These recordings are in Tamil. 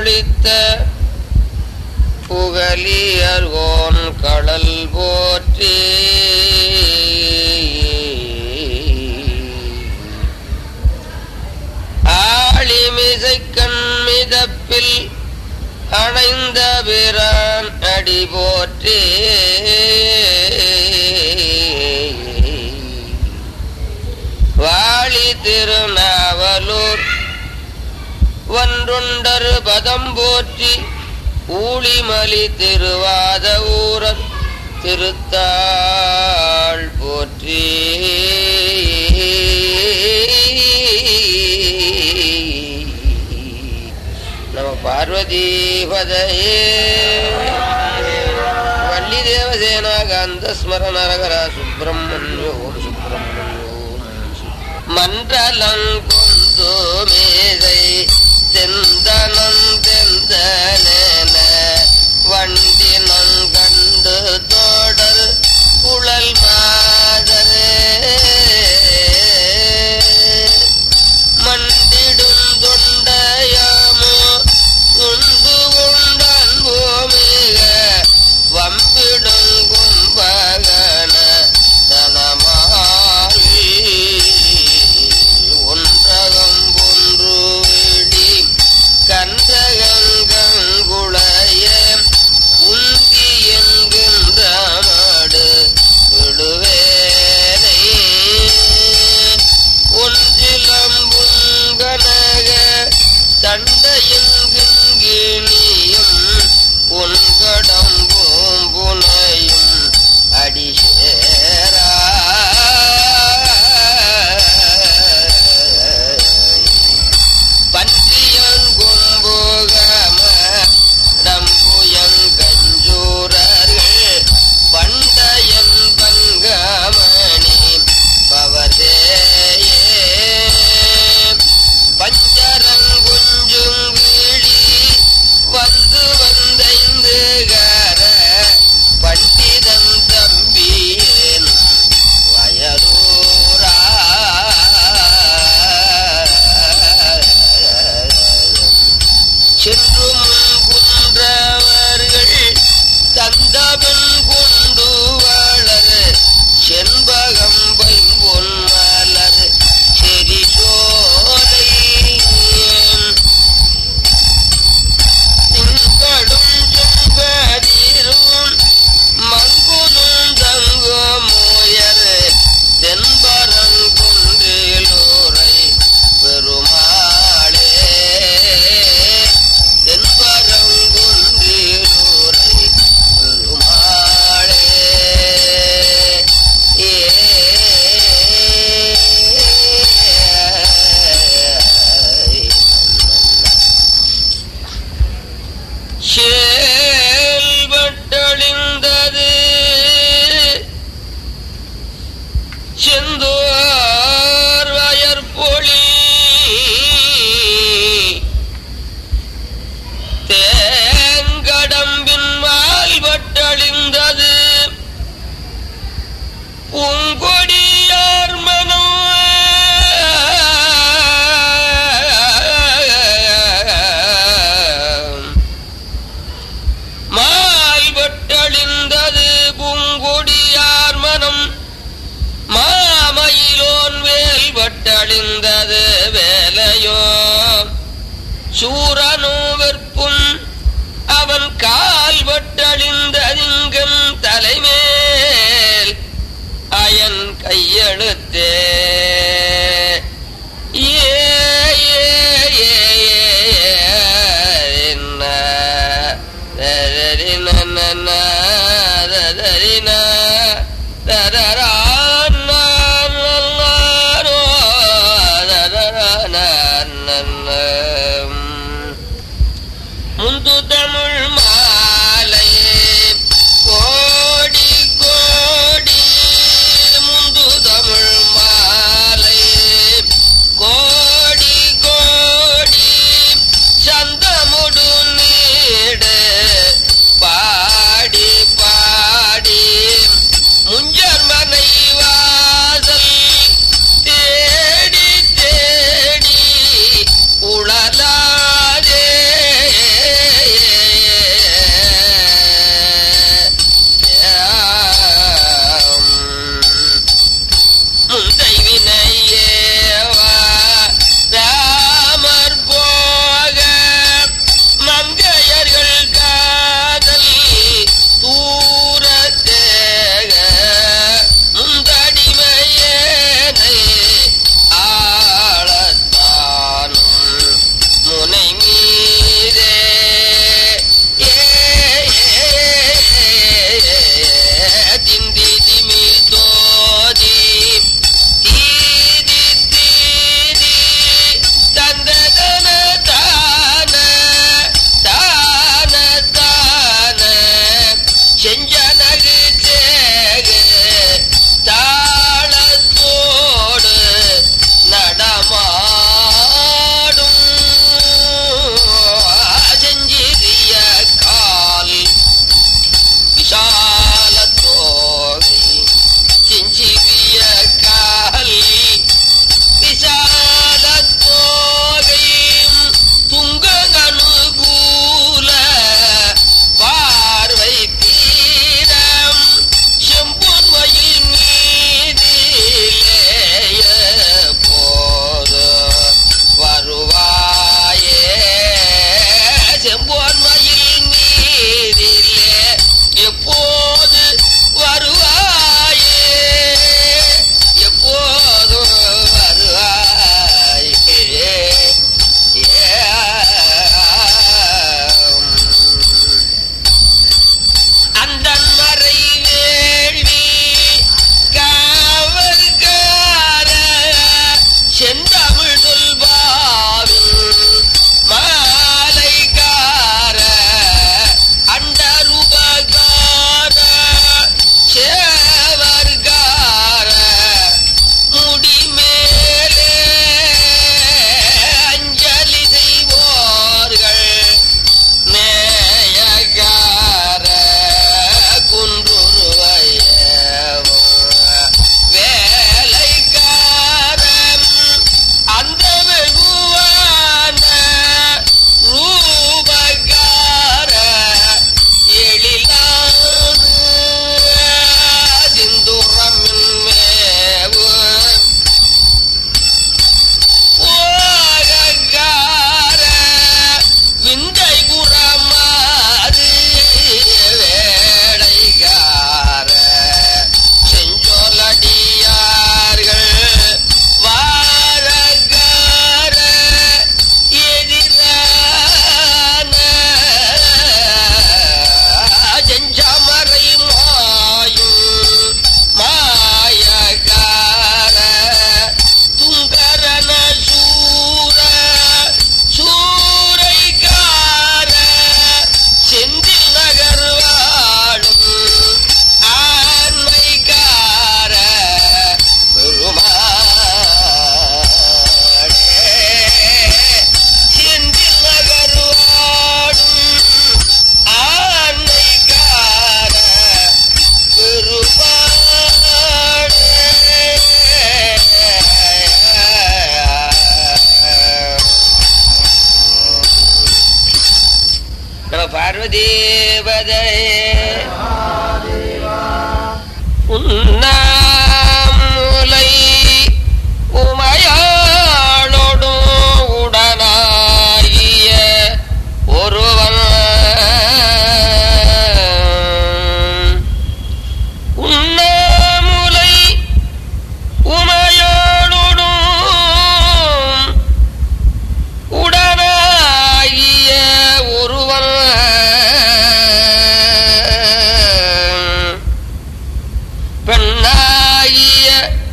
பொழித்த புகலியர்கோன் கடல் போற்றி ஆளிமிசை கண்மிதப்பில் அணைந்த பிரான் அடி போற்றி வாழி திருநாவலூர் ஒன்றுண்டரு பதம் போற்றி ஊழிமலி திருவாத ஊரர் திருத்தாள் போற்றி நம பார்வதி பதையே வள்ளி தேவசேனா காந்த ஸ்மரண நரகரா சுப்பிரமணியோ ஓம் சுப்பிரமணியோ மண்டலங்கொந்து மேதை தெந்தனம் தெந்தன வண்டி நங்கண்டு தோடர் குழல் மாதரே மண்டிடும் தொண்டயாமோ உண்டு கொண்டான் பூமிக வம்பிடும் கும்பகன தனமாவி ஒன்றகம் பொன்று விழி கந்தகங்குளைய உந்தி என்கின்ற மாடு விடுவேனை ஒன்றிலம்புங்கனக தண்டையங்கிணியும் பொன்கடம்பும் புனையும் அடிசேரா பன்றியங்கும்புகம டம்புயங்கஞ்சூரர்கள் பண்டயன் பங்கமணி பவதேயே பஞ்சரங்குஞ்சுங்கிழி வந்து வந்தைந்து கர பண்டிதன் தம்பியேன் வயலூரா சென்று முன்குன்றவர்கள் தந்தவன் கொண்டு வளர் செண்பகம் பைம்பொன் மலர் செரி சோலை திங்களும் செங்கதிரும் மங்குலும் தங்குமுயர் தென்பரங்குன்றிலூரை பெருமாளே தென்பரங்குன்றிலூரை பெருமாளே ஏ செயல்பட்டழிந்தது செந்தோர் வயற்பொழி தேங்கடம்பின் மால்பட்டழிந்தது பூங்கொடியார் மனம் மால்பட்டழிந்தது பூங்குடியார் மனம் மாமயிலோன் வேல் பட்டழிந்தது வேலையோ சூரனோ வெற்பும் அவன் கால் பட்டழிந்ததிங்கன் தலைமேல் அயன் கையெழுத்தே ஏ ஏ ஏ ஏ என்ன தரரின தரரின முந்து தமிழ் மாலை கோடி கோடி முந்து தமிழ் மாலை பார்வதீபதே உண்ணாமுலை உமையாளொடும் உடனாகிய ஒருவன் உண்ணாமுலை உமையாளொடும் உடனாகிய ஒருவன் பெண்ணாகிய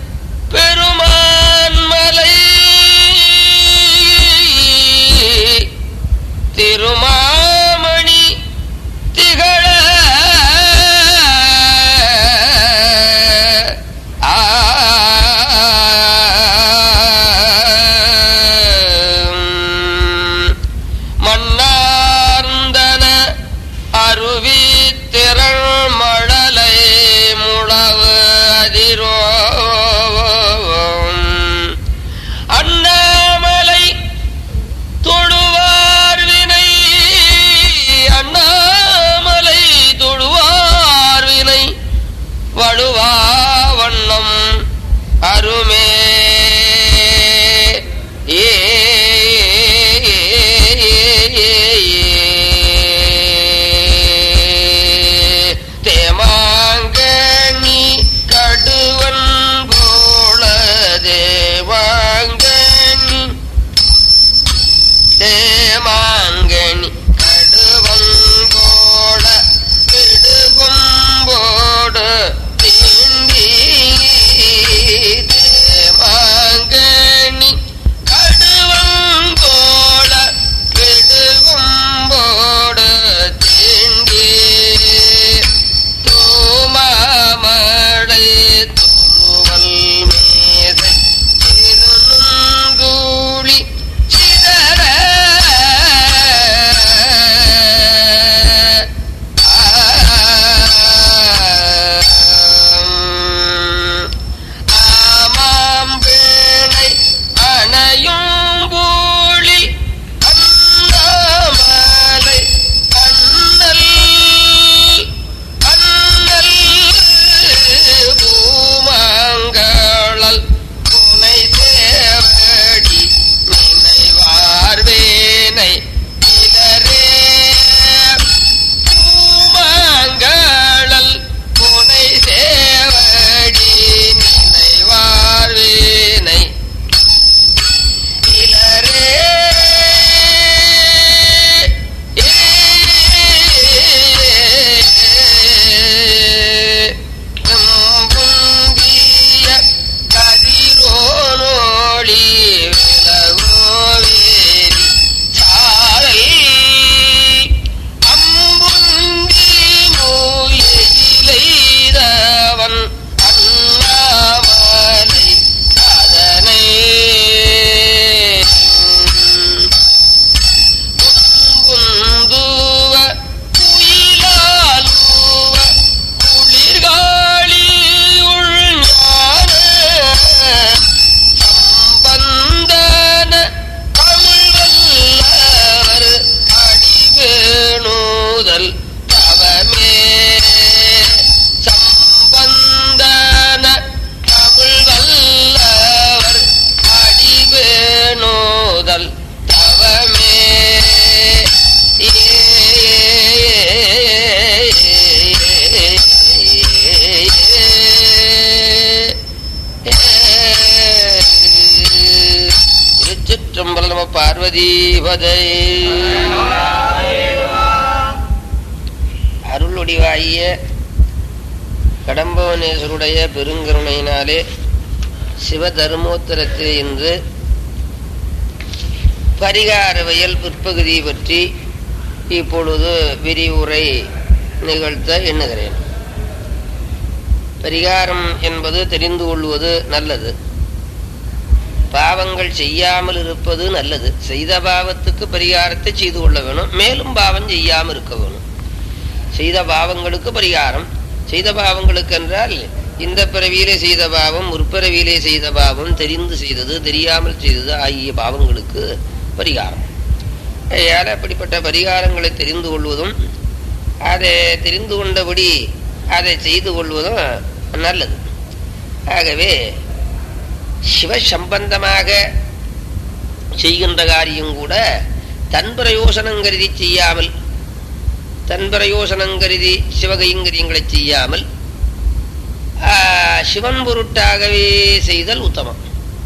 பெருமான்மலை திருமாமணி திகழ மன்னார்ந்தன அருவி திரள் மழலை முழவு அதிரோ அண்ணாமலை தொழுவார் வினை அண்ணாமலை தொழுவார் வினை வழுவா வண்ணம் அருமே ஏ தேமாங்கனி கடுவன் போல தேவாங்கனி தேமாங்கனி கடுவங்கோட விடுகும்போடு தீண்டி தேமாங்கனி கடுவங்கோட விடுகும்போடு தீண்டி தூமாமடை தூவல் மேதை திருநூலி சிதற ஆமாம் வீணை அணையும் பூழி அண்ணாமலை அண்ணல் அண்ணல் பூமங்களல் புனை சேவடி நினைவார்வேனை இதரே பூமங்களல் புனை சேவடி நினைவார்வேனை இளரே எம்புந்திய கதிரோனோழி விலகோவேரி சாலை அம்புந்தி மூயிலைதவன் அண்ணாமலை அதனை குந்துவ குயிலாலுவ குளிர்காளி உள்ஞான சம்பந்தன தமிழ்வல்லவர் அடிவேணுதல் தவமே சம்பந்தன தமிழ்வல்லவர் அடிவேணுதல் தவமே திருச்சிற்றம்பலம் நம பார்வதீபதை அருளுடிவாகிய கடம்பவனேஸ்வருடைய பெருங்கருணையினாலே சிவதர்மோத்தரத்தில் இன்று பரிகாரவியல் பிற்பகுதி பற்றி இப்பொழுது விரிவுரை நிகழ்த்த எண்ணுகிறேன் பரிகாரம் என்பது தெரிந்து கொள்வது நல்லது பாவங்கள் செய்யாமல் இருப்பது நல்லது செய்த பாவத்துக்கு பரிகாரத்தை செய்து கொள்ள வேணும் மேலும் பாவம் செய்யாமல் இருக்க வேணும் செய்த பாவங்களுக்கு பரிகாரம் செய்த பாவங்களுக்கு என்றால் இந்த பிறவியிலே செய்த பாவம் முற்பிறவியிலே செய்த பாவம் தெரிந்து செய்தது தெரியாமல் செய்தது ஆகிய பாவங்களுக்கு பரிகாரம் ஆகையால் அப்படிப்பட்ட பரிகாரங்களை தெரிந்து கொள்வதும் அதை தெரிந்து கொண்டபடி அதை செய்து கொள்வதும் நல்லது ஆகவே சிவ சம்பந்தமாக செய்கின்ற காரியம் கூட தன் பிரயோசனம் கருதி செய்யாமல் தன் பிரயோசனம் கருதி சிவகைங்கரியங்களை செய்யாமல் ஆ, சிவன் பொருட்டாகவே செய்தல் உத்தமம்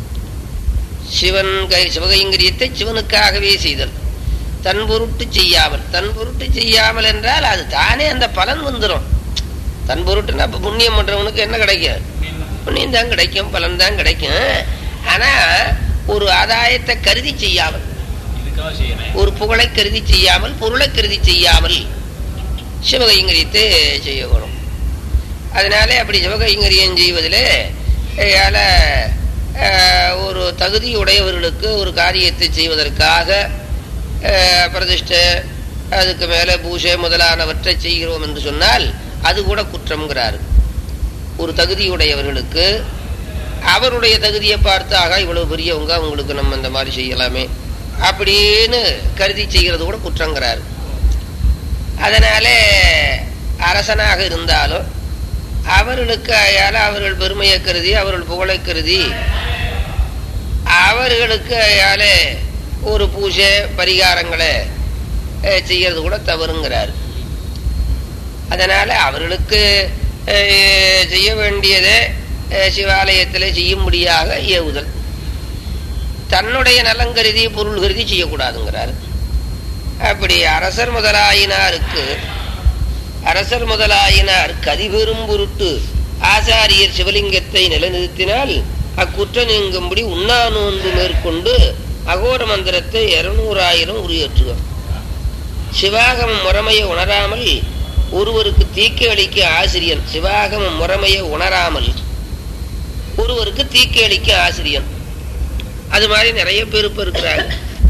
சிவன் கை சிவகைங்கரியத்தை சிவனுக்காகவே செய்தல் தன் பொருட்டு செய்யாமல் தன் பொருட்டு செய்யாமல் என்றால் அது தானே அந்த பலன் வந்துடும் தன் பொருட்டுனா இப்ப புண்ணியம் பண்றவனுக்கு என்ன கிடைக்கும் புண்ணியம் தான் கிடைக்கும் பலன் தான் கிடைக்கும் ஆனா ஒரு ஆதாயத்தை கருதி செய்யாமல் இதுக்காக செய்யறேன் ஒரு புகழை கருதி செய்யாமல் பொருளை கருதி செய்யாமல் சிவகைங்கரியத்தை செய்யணும் அதனாலே அப்படி சிவகைங்கரியம் செய்வதில் ஏல ஒரு தகுதி உடையவர்களுக்கு ஒரு காரியத்தை செய்வதற்காக அஹ், பிரதிஷ்டை அதுக்கு மேலே பூஜை முதலானவற்றை செய்கிறோம் என்று சொன்னால் அது கூட குற்றம்ங்கிறாரு ஒரு தகுதியுடையவர்களுக்கு அவருடைய தகுதியை பார்த்து ஆகா இவ்வளவு பெரியவங்க அவங்களுக்கு நம்ம இந்த மாதிரி செய்யலாமே அப்படின்னு கருதி செய்கிறது கூட குற்றங்கிறாரு அதனால அரசனாக இருந்தாலும் அவர்களுக்கு அயால அவர்கள் பெருமையை கருதி அவர்கள் புகழை கருதி அவர்களுக்கு அயால ஒரு பூஜை பரிகாரங்களை அஹ், செய்யறது கூட தவறுங்கிறார் அதனால அவர்களுக்கு அஹ், செய்ய வேண்டியதை அஹ், சிவாலயத்தில் செய்யும்படியாக ஏவுதல் தன்னுடைய நலன் கருதி பொருள் கருதி செய்யக்கூடாதுங்கிறார் அப்படி அரசர் முதலாயினாருக்கு அரசர் முதலாயினார் கதிபெரும் பொருட்டு ஆசாரியர் சிவலிங்கத்தை நிலைநிறுத்தினால் அக்குற்ற நீங்கும்படி உண்ணா நோன்பு மேற்கொண்டு அகோர மந்திரத்தை இருநூறாயிரம் உரியேற்றுக சிவாகமம் முறைமையை உணராமல் ஒருவருக்கு தீக்கை அளிக்க ஆசிரியன் சிவாகமம் முறைமையை உணராமல் ஒருவருக்கு தீக்கை அளிக்க ஆசிரியன் அது மாதிரி நிறைய பேர் இப்ப இருக்கிறாங்க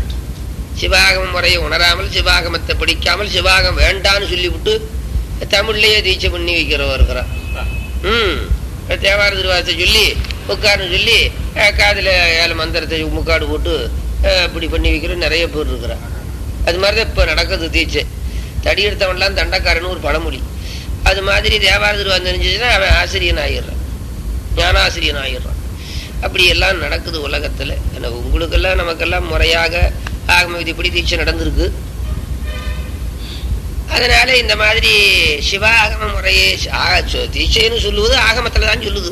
சிவாகம முறையை உணராமல் சிவாகமத்தை படிக்காமல் சிவாகம் வேண்டான்னு சொல்லிவிட்டு தமிழ்லயே தீட்சை பண்ணி வைக்கிறவன் இருக்கிறான் ம் தேவார திருவாசத்தை சொல்லி உட்காருன்னு சொல்லி அஹ், காதுல ஏழு மந்திரத்தை முக்காடு போட்டு அஹ், இப்படி பண்ணி வைக்கிற நிறைய பேர் இருக்கிறான் அது மாதிரி தான் இப்போ நடக்குது தீட்சை தடி எடுத்தவன்லாம் தண்டக்காரன்னு ஒரு பழமொழி அது மாதிரி தேவார திருவாசம் தெரிஞ்சிச்சுன்னா அவன் ஆசிரியன் ஆகிடுறான் ஞானாசிரியன் ஆகிடுறான் அப்படி எல்லாம் நடக்குது உலகத்துல எனக்கு உங்களுக்கெல்லாம் நமக்கெல்லாம் முறையாக ஆகம விதிப்படி தீட்சை நடந்திருக்கு அதனால இந்த மாதிரி சிவாகம முறையே ஆ- சொ- தீட்சைன்னு சொல்லுவது ஆகமத்துல தான் சொல்லுது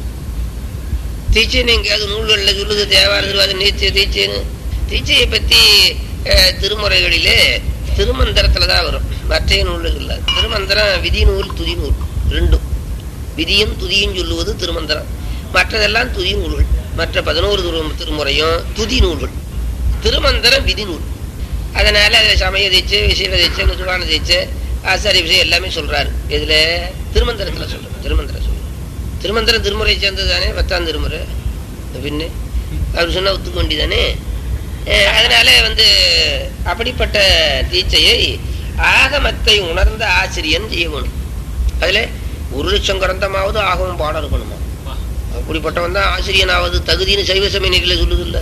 தீட்சைன்னு எங்கேயாவது நூல்களில் சொல்லுது தேவார திருவாத நீச்சை தீட்சைன்னு தீட்சையை பத்தி அஹ், திருமுறைகளிலே திருமந்திரத்துல தான் வரும் மற்ற நூல்கள் இல்லை திருமந்திரம் விதி நூல் துதி நூல் ரெண்டும் விதியும் துதியும் சொல்லுவது திருமந்திரம் மற்றதெல்லாம் துதி நூல்கள் மற்ற பதினோரு திரு- திருமுறையும் துதி நூல்கள் திருமந்திரம் விதி நூல் அதனால அதில் சமய தீட்சை விஷய தீட்சை நிர்வாண தீட்சை ஆசாரிய விஷயம் எல்லாமே சொல்றாரு இதுல திருமந்திரத்துல சொல்றேன் திருமந்திரம் சொல்றேன் திருமந்திரம் திருமுறை சேர்ந்தது தானே பத்தாம் திருமுறை பின்ன அவர் சொன்னா ஒத்துக்க வேண்டியதானே அஹ் அதனால வந்து அப்படிப்பட்ட தீட்சையை ஆகமத்தை உணர்ந்த ஆசிரியன் செய்ய வேணும் அதுல ஒரு லட்சம் கிரந்தமாவது ஆகமம் பாடம் இருக்கணுமா அப்படிப்பட்டவன் தான் ஆசிரியனாவது தகுதின்னு சைவ சமயநிலையில சொல்லுது இல்ல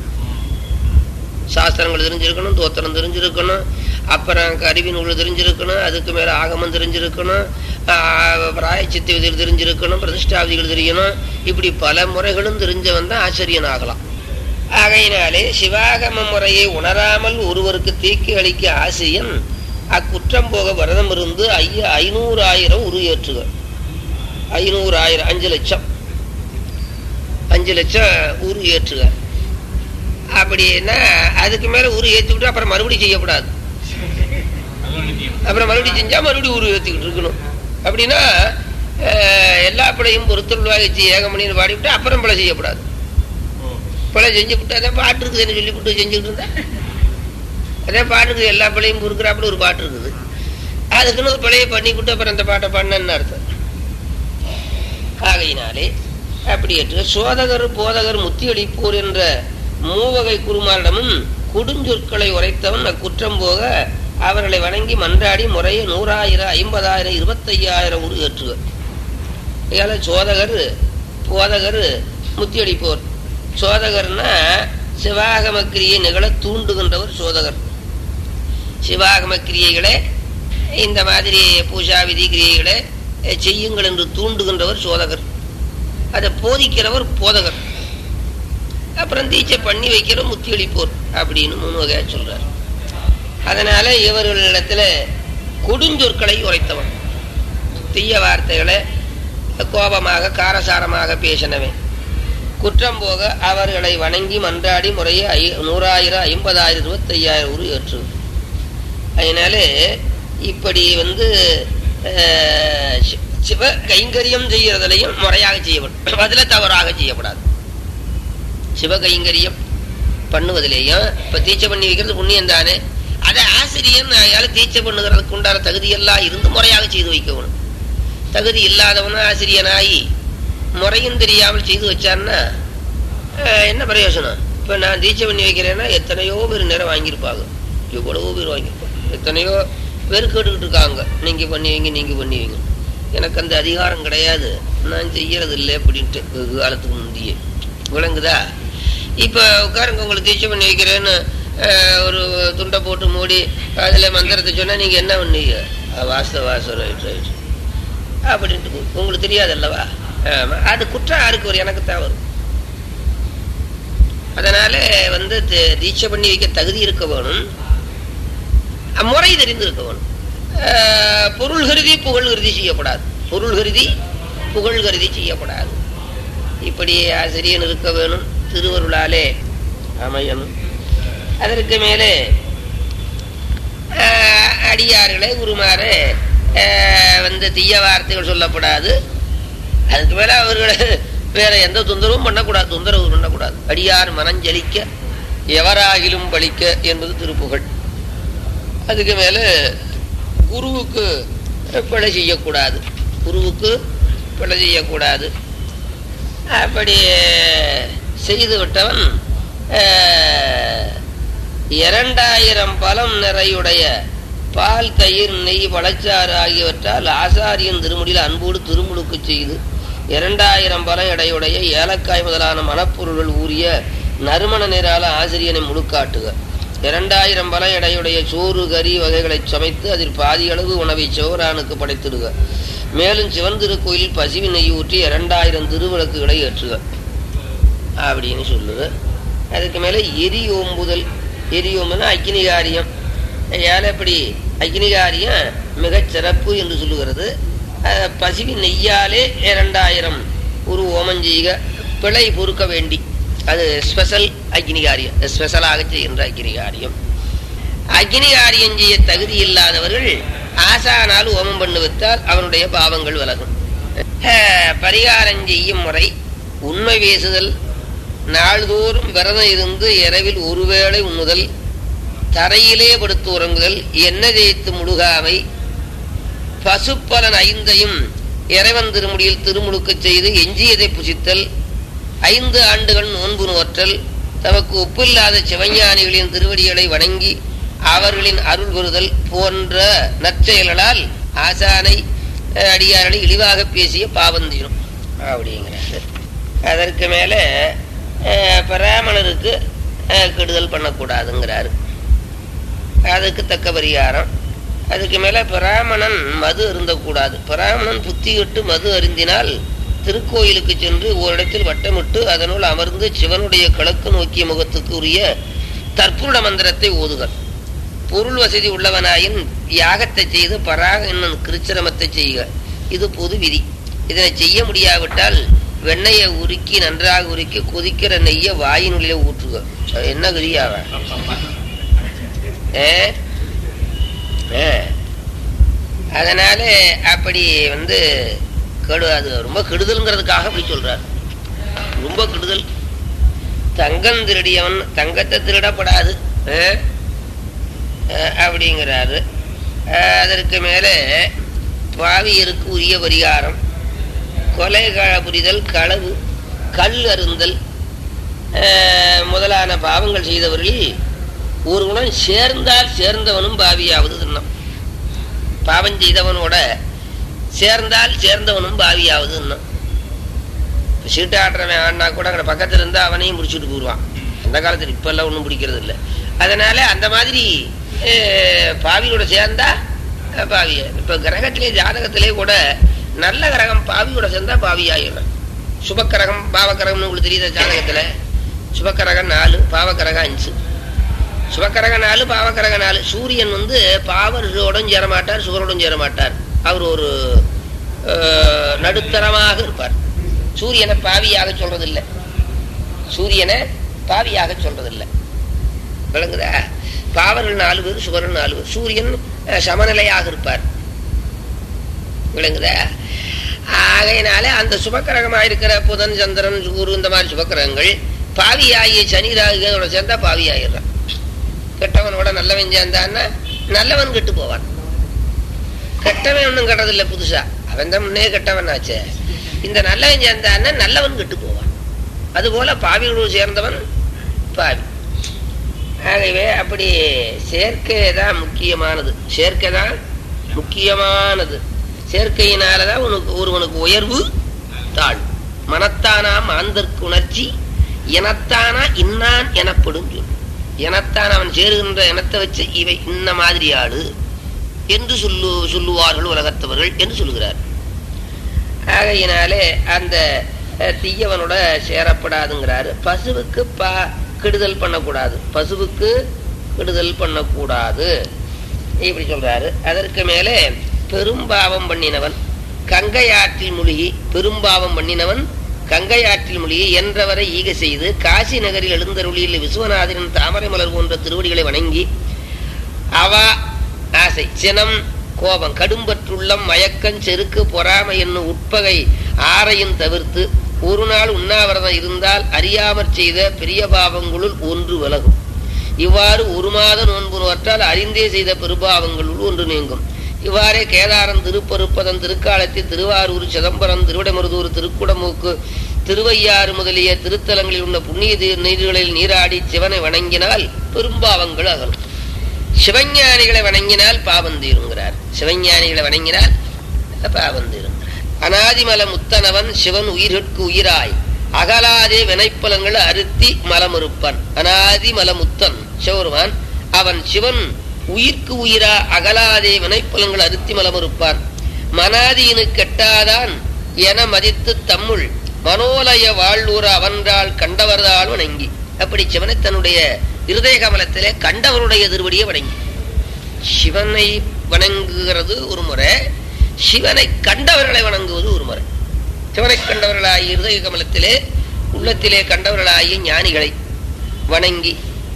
சாஸ்திரங்கள் தெரிஞ்சிருக்கணும் தோத்திரம் தெரிஞ்சிருக்கணும் அப்புறம் கருவி நூல் தெரிஞ்சிருக்கணும் அதுக்கு மேல ஆகமம் தெரிஞ்சிருக்கணும் ஆஹ் பிராயச்சித்த விதிகள் தெரிஞ்சிருக்கணும் பிரதிஷ்டாவிதிகள் தெரியணும் இப்படி பல முறைகளும் தெரிஞ்சவன் தான் ஆச்சரியன் ஆகலாம் ஆகையினாலே சிவாகம முறையை உணராமல் ஒருவருக்கு தீக்கு அளிக்க ஆசிரியன் அக்குற்றம் போக விரதம் இருந்து ஐய ஐநூறாயிரம் உருயேற்றுக ஐநூறாயிரம் அஞ்சு லட்சம் அஞ்சு லட்சம் உரு ஏற்றுக அப்படின்னா அதுக்கு மேல உரு ஏற்றி விட்டு அப்புறம் மறுபடியும் செய்யக்கூடாது அதுவும் நித்தியம் அப்புறம் மறுபடியும் செஞ்சா மறுபடியும் உரு ஏற்றிக்கிட்டு இருக்கணும் அப்படின்னா அஹ், எல்லா பிழையும் பொறுத்தல் வாகிச்சு ஏகமணின்னு பாடிவிட்டு அப்புறம் பிழை செய்யக்கூடாது ஓ பிழை செஞ்சு விட்டு அதே பாட்டு இருக்குதுன்னு சொல்லி விட்டு செஞ்சுக்கிட்டு இருந்தா அதே பாட்டு இருக்குது எல்லா பிள்ளையும் பொறுக்கிறாப்புல ஒரு பாட்டு இருக்குது அதுக்குன்னு ஒரு பிழையை பண்ணி விட்டு அப்புறம் அந்த பாட்டை பண்ணன்னு அர்த்தம் ஆகையினாலே அப்படி ஏற்று சோதகர் போதகர் முத்தியளிப்போர் என்ற மூவகை குருமாரிடமும் கொடுஞ்சொற்களை உரைத்தவன் அக்குற்றம் போக அவர்களை வணங்கி மன்றாடி முறையே நூறாயிரம் ஐம்பதாயிரம் இருபத்தையாயிரம் உரு ஏற்றுவர் இதால சோதகர் போதகர் முத்தியளிப்போர் சோதகர்னா சிவாகம கிரியை நிகழ தூண்டுகின்றவர் சோதகர் சிவாகம கிரியைகளை இந்த மாதிரி பூஜா விதி கிரியைகளை அஹ், செய்யுங்கள் என்று தூண்டுகின்றவர் சோதகர் அதை போதிக்கிறவர் போதகர் அப்புறம் தீட்சை பண்ணி வைக்கிற முத்தி அளிப்போர் அப்படின்னு மூணு வகையா சொல்றார் அதனால இவர்களிடத்துல கொடுஞ்சொற்களை உரைத்தவன் தீய வார்த்தைகளை கோபமாக காரசாரமாக பேசினவன் குற்றம் போக அவர்களை வணங்கி மன்றாடி முறையே ஐ நூறாயிரம் ஐம்பதாயிரம் இருபத்தையாயிரம் உரு ஏற்று அதனால இப்படி வந்து அஹ், சி- சிவ கைங்கரியம் செய்யறதுலையும் முறையாக செய்யப்படும் அதில் தவறாக செய்யப்படாது சிவ கைங்கரியம் பண்ணுவதிலேயும் இப்ப தீட்சை பண்ணி வைக்கிறது புண்ணியம் தானே அதை ஆசிரியன் அயால தீட்சை பண்ணுகிறதுக்கு உண்டான தகுதியெல்லாம் இருந்து முறையாக செய்து வைக்கணும் தகுதி இல்லாதவனும் ஆசிரியனாகி முறையும் தெரியாமல் செய்து வச்சான்னா அஹ், என்ன பிரயோஜனம் இப்ப நான் தீட்சை பண்ணி வைக்கிறேன்னா எத்தனையோ பேர் நேரம் வாங்கியிருப்பாங்க எவ்வளவோ பேர் வாங்கியிருப்பாங்க எத்தனையோ பேர் கேட்டுக்கிட்டு இருக்காங்க நீங்க பண்ணி வைங்க நீங்க பண்ணி வைங்க எனக்கு அந்த அதிகாரம் கிடையாது நான் செய்யறது இல்லை அப்படின்ட்டு வெகு காலத்துக்கு முந்தையே விளங்குதா இப்ப உட்காருங்க உங்களுக்கு தீட்சை பண்ணி வைக்கிறேன்னு அஹ், ஒரு துண்டை போட்டு மூடி அதுல மந்திரத்தை சொன்னா நீங்க என்ன பண்ணீங்க அஹ், வாச வாச ரைட் ரைட் அப்படின்ட்டு போ- உங்களுக்கு தெரியாது அல்லவா ஆமா. அது குற்றம் யாருக்கு வரும் எனக்கு தான் வரும் அதனால வந்து தி- தீட்சை பண்ணி வைக்க தகுதி இருக்க வேணும் அஹ், முறை தெரிந்து இருக்க வேணும் அஹ், பொருள் கருதி புகழ் கருதி செய்யப்படாது பொருள் கருதி புகழ் கருதி செய்யப்படாது இப்படி ஆசிரியன் இருக்க வேணும் திருவருளாலே அமையணும் அதற்கு மேலே ஆஹ், அடியார்களே உருமாறு ஆஹ், வந்து தீய வார்த்தைகள் சொல்லப்படாது அதுக்கு மேல அவர்களை வேற எந்த தொந்தரவும் பண்ணக்கூடாது தொந்தரவு பண்ணக்கூடாது அடியார் மனஞ்சலிக்க எவராகிலும் பலிக்க என்பது திருப்புகழ் அதுக்கு மேல குருவுக்கு பிழை செய்யக்கூடாது குருவுக்கு பிழை செய்யக்கூடாது அப்படி செய்து விட்டவன் அஹ், இரண்டாயிரம் பலம் நிறையுடைய பால் தயிர் நெய் பழச்சாறு ஆகியவற்றால் ஆசாரியன் திருமுடியில் அன்போடு திருமுழுக்கு செய்து இரண்டாயிரம் பலம் எடையுடைய ஏலக்காய் முதலான மணப்பொருள்கள் ஊறிய நறுமண நிறால ஆசிரியனை முழுக்காட்டுக இரண்டாயிரம் பல எடையுடைய சோறு கறி வகைகளை சமைத்து அதில் பாதி அளவு உணவை சிவரானுக்கு படைத்திடுக மேலும் சிவன் திருக்கோயிலில் பசிவி நெய் ஊற்றி இரண்டாயிரம் திருவிளக்குகளை ஏற்றுக அப்படின்னு சொல்லுது அதுக்கு மேல எரி ஓம்புதல் எரி ஓம்புனா அக்னிகாரியம் ஏழை எப்படி அக்னிகாரியம் மிகச் சிறப்பு என்று சொல்லுகிறது அஹ், பசிவி நெய்யாலே இரண்டாயிரம் ஒரு ஓமம் செய்க பிழை பொறுக்க வேண்டி அது ஸ்பெஷல் அக்னிகாரியம் ஸ்பெஷலாக செய்கின்ற அக்னிகாரியம் அக்னிகாரியம் செய்ய தகுதி இல்லாதவர்கள் ஆசானால் ஓமம் பண்ணு வைத்தால் அவனுடைய பாவங்கள் விலகும் அஹ், பரிகாரம் செய்யும் முறை உண்மை பேசுதல் நாள்தோறும் விரதம் இருந்து இரவில் ஒருவேளை உண்ணுதல் தரையிலே படுத்து உறங்குதல் எண்ணெய் தேய்த்து முழுகாமை பசுப்பலன் ஐந்தையும் இறைவன் திருமுடியில் திருமுழுக்கச் செய்து எஞ்சியதை புசித்தல் ஐந்து ஆண்டுகள் நோன்பு நோற்றல் தமக்கு ஒப்பில்லாத சிவஞானிகளின் திருவடிகளை வணங்கி அவர்களின் அருள் பெறுதல் போன்ற நற்செயல்களால் ஆசானை அஹ், அடியார்களை இழிவாக பேசிய பாவந்தீரும் அப்படிங்கிறாரு அதற்கு மேலே அஹ், பிராமணருக்கு அஹ், கெடுதல் பண்ணக்கூடாதுங்கிறாரு அதுக்கு தக்க பரிகாரம் அதுக்கு மேல பிராமணன் மது அருந்தக்கூடாது பிராமணன் புத்தி விட்டு மது அருந்தினால் திருக்கோயிலுக்கு சென்று ஓரிடத்தில் வட்டமிட்டு அதனுள் அமர்ந்து சிவனுடைய கிழக்கு நோக்கிய முகத்துக்கு உரிய தற்புருட மந்திரத்தை ஓதுக பொருள் வசதி உள்ளவனாயின் யாகத்தை செய்து பராக என்னும் கிருச்சிரமத்தை செய்க இது பொது விதி இதனை செய்ய முடியாவிட்டால் வெண்ணெயை உருக்கி நன்றாக உருக்கி கொதிக்கிற நெய்யை வாயினுள்ளே ஊற்றுக அது என்ன கிரியாவ ஏ? ஏ. அதனால அப்படி வந்து கெடு அது ரொம்ப கெடுதல்ங்கிறதுக்காக அப்படி சொல்றார் ரொம்ப கெடுதல் தங்கம் திருடியவன் தங்கத்தை திருடப்படாது ஏ? ஏ, அப்படிங்கிறாரு ஏ, அதற்கு மேலே பாவியருக்கு உரிய பரிகாரம் கொலை க- புரிதல் களவு கல் அருந்தல் ஏ, முதலான பாவங்கள் செய்தவர்கள் ஒரு குணம் சேர்ந்தால் சேர்ந்தவனும் பாவியாவது தின்னம் பாவம் செய்தவனோட சேர்ந்தால் சேர்ந்தவனும் பாவியாவது தின்னம் இப்ப சீட்டு ஆடுறவன் ஆடினா கூட அங்கே பக்கத்துல இருந்தா அவனையும் முடிச்சுட்டு போடுவான் அந்த காலத்தில் இப்ப எல்லாம் ஒன்றும் பிடிக்கிறது இல்லை அதனால அந்த மாதிரி அஹ், பாவியோட சேர்ந்தா அஹ், பாவி இப்ப கிரகத்திலே ஜாதகத்திலே கூட நல்ல கிரகம் பாவியோட சேர்ந்தா பாவி ஆயிடுறான் சுபக்கிரகம் பாவக்கிரகம்னு உங்களுக்கு தெரியுத ஜாதகத்துல சுபக்கிரகம் நாலு பாவக்கிரகம் அஞ்சு சுபக்கிரக நாலு பாவக்கிரக நாலு சூரியன் வந்து பாவரோடும் சேர மாட்டார் சுவரோடும் சேர மாட்டார் அவர் ஒரு அஹ், நடுத்தரமாக இருப்பார் சூரியனை பாவியாக சொல்றதில்லை சூரியனை பாவியாக சொல்றதில்லை விளங்குதா பாவர்கள் நாலு பேர் சுவர்கள் நாலு பேர் சூரியன் அஹ், சமநிலையாக இருப்பார் விளங்குதா ஆகையினால அந்த சுபக்கிரகமாக இருக்கிற புதன் சந்திரன் குரு இந்த மாதிரி சுபக்கிரகங்கள் பாவியாகிய சனி ராகுகளோட சேர்ந்தா பாவியாயிடுறான் கெட்டவனோட நல்லவன் சேர்ந்தான்னா நல்லவன் கெட்டு போவான் கெட்டவன் ஒன்றும் கெட்டதில்லை புதுசா அவன் தான் முன்னே கெட்டவன் ஆச்சே இந்த நல்லவன் சேர்ந்தான்னா நல்லவன் கெட்டு போவான் அதுபோல பாவிகளோடு சேர்ந்தவன் பாவி ஆகவே அப்படி சேர்க்கை தான் முக்கியமானது சேர்க்கை தான் முக்கியமானது சேர்க்கையினாலதான் உனக்கு ஒருவனுக்கு உயர்வு தாழ் மனத்தானாம் ஆந்தற்கு உணர்ச்சி இனத்தானா இன்னான் எனப்படும் சொல் இனத்தான் அவன் சேருகின்ற இனத்தை வச்சு இவை இன்ன மாதிரி ஆளு என்று சொல்லு சொல்லுவார்கள் உலகத்தவர்கள் என்று சொல்லுகிறார் ஆகையினாலே அந்த அஹ், தீயவனோட சேரப்படாதுங்கிறாரு பசுவுக்கு பா கெடுதல் பண்ணக்கூடாது பசுவுக்கு கெடுதல் பண்ணக்கூடாது இப்படி சொல்றாரு அதற்கு மேலே பெரும்பாவம் பண்ணினவன் கங்கை ஆற்றில் மூழ்கி பெரும்பாவம் பண்ணினவன் கங்கை ஆற்றில் மூழ்கி என்றவரை ஈக செய்து காசி நகரில் எழுந்தருளியில் விஸ்வநாதரின் தாமரை மலர் போன்ற திருவடிகளை வணங்கி அவா ஆசை சினம் கோபம் கடும்பற்றுள்ளம் மயக்கம் செருக்கு பொறாமை என்னும் உட்பகை ஆரையும் தவிர்த்து ஒரு நாள் உண்ணாவிரதம் இருந்தால் அறியாமற் செய்த பெரிய பாவங்களுள் ஒன்று விலகும் இவ்வாறு ஒரு மாத நோன்பு நோற்றால் அறிந்தே செய்த பெருபாவங்களுள் ஒன்று நீங்கும் இவ்வாறே கேதாரம் திருப்பருப்பதன் திருக்காலத்தில் திருவாரூர் சிதம்பரம் திருவிடமருதூர் திருக்குடமூக்கு திருவையாறு முதலிய திருத்தலங்களில் உள்ள புண்ணிய தீ- நீர்களில் நீராடி சிவனை வணங்கினால் பெரும்பாவங்கள் அகலும் சிவஞானிகளை வணங்கினால் பாவம் தீருங்கிறார் சிவஞானிகளை வணங்கினால் பாவம் தீருங்கிறார் அனாதிமல முத்தனவன் சிவன் உயிர்கட்கு உயிராய் அகலாதே வினைப்பலங்கள் அறுத்தி மலமறுப்பன் அனாதி மலமுத்தன் சிவருமான் அவன் சிவன் உயிர்க்கு உயிரா அகலாதே வினைப்பலங்கள் அறுத்தி மலமறுப்பான் மனாதியினு கெட்டாதான் என மதித்து தம்முள் மனோலய வாழ்வுற அவன்றால் கண்டவர்தான் வணங்கி அப்படி சிவனை தன்னுடைய இருதய கமலத்திலே கண்டவருடைய திருவடியை வணங்கி சிவனை வணங்குகிறது ஒரு முறை சிவனை கண்டவர்களை வணங்குவது ஒரு முறை சிவனை கண்டவர்களாகிய இருதய கமலத்திலே உள்ளத்திலே கண்டவர்களாகிய ஞானிகளை வணங்கி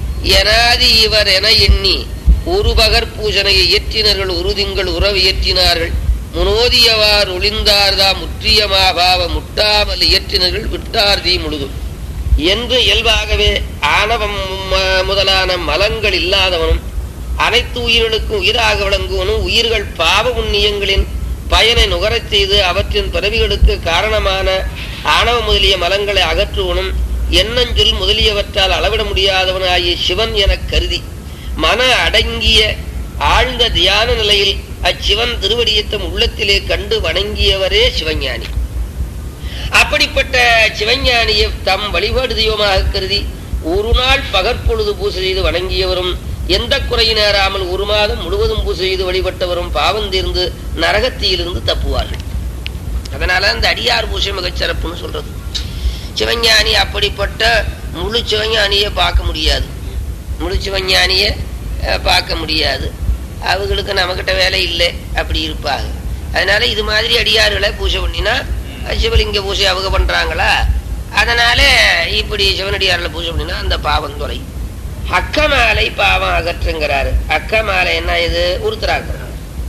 எனாதி இவர் என எண்ணி ஒரு பகற் பூஜனையை இயற்றினர்கள் ஒரு திங்கள் உறவு இயற்றினார்கள் முனோதியவார் ஒளிந்தார்தா முற்றியமாபாவ முட்டாமல் இயற்றினர்கள் விட்டார் தீ முழுதும் என்று இயல்பாகவே ஆணவம் ம- முதலான மலங்கள் இல்லாதவனும் அனைத்து உயிர்களுக்கும் உயிராக விளங்குவனும் உயிர்கள் பாவ புண்ணியங்களின் பயனை நுகரச் செய்து அவற்றின் பிறவிகளுக்கு காரணமான ஆணவ முதலிய மலங்களை அகற்றுவனும் எண்ணஞ்சொல் முதலியவற்றால் அளவிட முடியாதவன் ஆகிய சிவன் எனக் கருதி மன அடங்கிய ஆழ்ந்த தியான நிலையில் அச்சிவன் திருவடியத்தம் உள்ளத்திலே கண்டு வணங்கியவரே சிவஞானி அப்படிப்பட்ட சிவஞானியை தம் வழிபாடு தெய்வமாக கருதி ஒரு நாள் பகற்பொழுது பூசை செய்து வணங்கியவரும் எந்த குறையும் நேராமல் ஒரு மாதம் முழுவதும் பூசை செய்து வழிபட்டவரும் பாவம் தீர்ந்து நரகத்தியிலிருந்து தப்புவார்கள் அதனால அந்த அடியார் பூசை மிகச் சிறப்புன்னு சொல்றது சிவஞானி அப்படிப்பட்ட முழு சிவஞானியை பார்க்க முடியாது முழு சிவஞானியை அஹ், பார்க்க முடியாது அவங்களுக்கு நம்மகிட்ட வேலை இல்லை அப்படி இருப்பாங்க அதனால இது மாதிரி அடியார்களை பூஜை பண்ணினா அஹ், சிவலிங்க பூஜை அவங்க பண்றாங்களா அதனால இப்படி சிவனடியார்களை பூஜை பண்ணினா அந்த பாவம் தொலை அக்கமாலை பாவம் அகற்றுங்கிறாரு அக்கமாலை என்ன இது உருத்தராக்கிறார்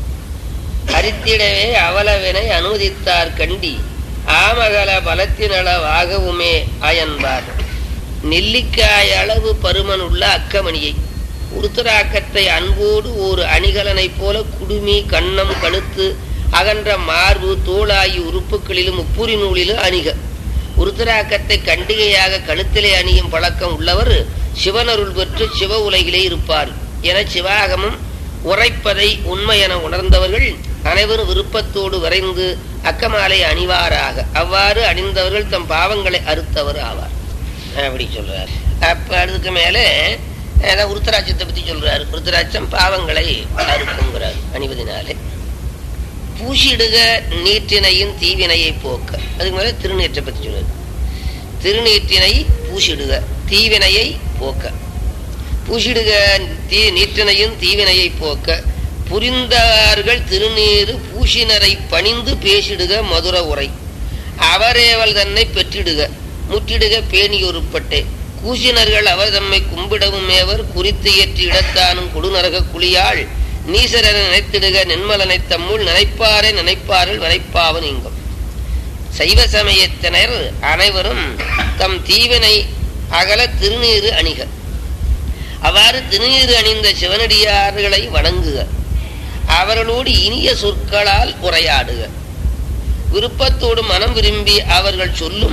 அரித்திடவே அவலவினை அனுமதித்தார் கண்டி ஆமகல பலத்தினளவாகவுமே அயன்பார் நெல்லிக்காய் அளவு பருமன் உள்ள அக்கமணியை உருத்தராக்கத்தை அன்போடு ஒரு அணிகலனைப் போல குடுமி கண்ணம் கழுத்து அகன்ற மார்பு தோளாகி உறுப்புகளிலும் முப்புரி நூலிலும் அணிக உருத்தராக்கத்தை கண்டிகையாக கழுத்திலே அணியும் பழக்கம் உள்ளவர் சிவனருள் பெற்று சிவ உலகிலே இருப்பார் என சிவாகமம் உரைப்பதை உண்மை என உணர்ந்தவர்கள் அனைவரும் விருப்பத்தோடு விரைந்து அக்கமாலை அணிவாராக அவ்வாறு அணிந்தவர்கள் தம் பாவங்களை அறுத்தவர் ஆவார் அப்படி சொல்றார் அப்ப அதுக்கு மேல அதான் உருத்தராட்சத்தை பத்தி சொல்றாரு உருத்தராட்சம் பாவங்களை அறுக்குங்கிறார் அணிவதினாலே பூசிடுக நீற்றினையின் தீவினையை போக்க அதுக்கு மேல திருநீற்றை பத்தி சொல்றாரு திருநீற்றினை பூசிடுக தீவினையை போக்க பூசிடுக தீ நீற்றினையும் தீவினையை போக்க புரிந்தார்கள் திருநீறு பூசினரை பணிந்து பேசிடுக மதுர உரை அவரேவல் தன்னை பெற்றிடுக முற்றிடுக பேணியொருப்பட்டே கூசினர்கள் அவர் தம்மை கும்பிடவும் மேவர் குறித்து ஏற்றி இடத்தானும் கொடுநரக குழியாள் நீசரனை நினைத்திடுக நென்மலனை தம்முள் நினைப்பாரை நினைப்பார்கள் நினைப்பாவன் இங்கும் சைவ சமயத்தினர் அனைவரும் தம் தீவினை அகல திருநீறு அணிக அவ்வாறு திருநீறு அணிந்த சிவனடியார்களை வணங்குக அவர்களோடு இனிய சொற்களால் உரையாடுக விருப்பத்தோடு மனம் விரும்பி அவர்கள் சொல்லும்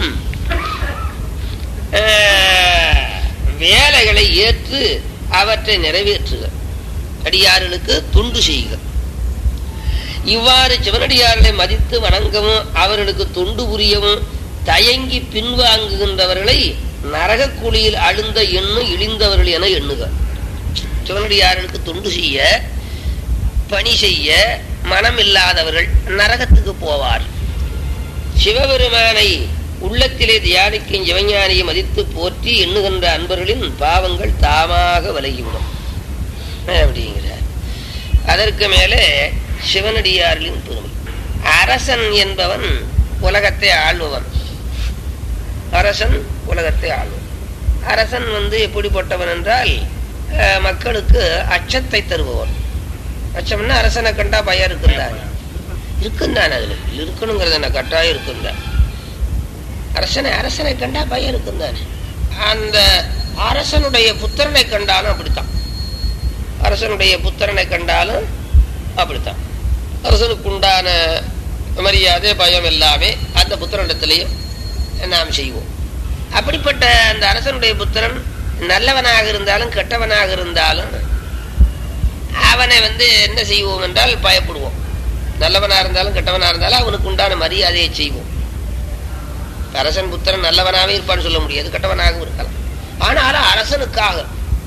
ஆஹ், வேலைகளை ஏற்று அவற்றை நிறைவேற்றுக அடியார்களுக்கு துண்டு செய்க இவ்வாறு சிவனடியார்களை மதித்து வணங்கவும் அவர்களுக்கு தொண்டு புரியவும் தயங்கி பின்வாங்குகின்றவர்களை நரக குழியில் அழுந்த எண்ணு இழிந்தவர்கள் என எண்ணுக சிவனடியார்களுக்கு தொண்டு செய்ய பணி செய்ய மனம் இல்லாதவர்கள் நரகத்துக்கு போவார் சிவபெருமானை உள்ளத்திலே தியானிக்கும் சிவஞானியை மதித்து போற்றி எண்ணுகின்ற அன்பர்களின் பாவங்கள் தாமாக விலகிவிடும் அப்படிங்கிறார் அதற்கு மேலே சிவனடியார்களின் பெருமை அரசன் என்பவன் உலகத்தை ஆள்பவன் அரசன் உலகத்தை ஆள்வன் அரசன் வந்து எப்படிப்பட்டவன் என்றால் அஹ், மக்களுக்கு அச்சத்தை தருபவன் அச்சம்னா அரசனை கண்டா பயம் இருக்குந்தான் இருக்குந்தான் அதுல இருக்கணுங்கிறது என்ன கட்டாயம் இருக்குந்தான் அரசனை அரசனை கண்டா பயம் இருக்குந்தான் அந்த அரசனுடைய புத்திரனை கண்டாலும் அப்படித்தான் அரசனுடைய புத்திரனை கண்டாலும் அப்படித்தான் அரசனுக்கு உண்டான மரியாதை பயம் எல்லாமே அந்த புத்திரனிடத்திலையும் நாம் செய்வோம் அப்படிப்பட்ட அந்த அரசனுடைய புத்திரன் நல்லவனாக இருந்தாலும் கெட்டவனாக இருந்தாலும் அவனை வந்து என்ன செய்வோம் என்றால் பயப்படுவோம் நல்லவனா இருந்தாலும் கெட்டவனா இருந்தாலும் அவனுக்கு உண்டான மரியாதையை செய்வோம் அரசன் புத்திரன் நல்லவனாவே இருப்பான்னு சொல்ல முடியாது கெட்டவனாகவும் இருக்கலாம் ஆனாலும் அரசனுக்காக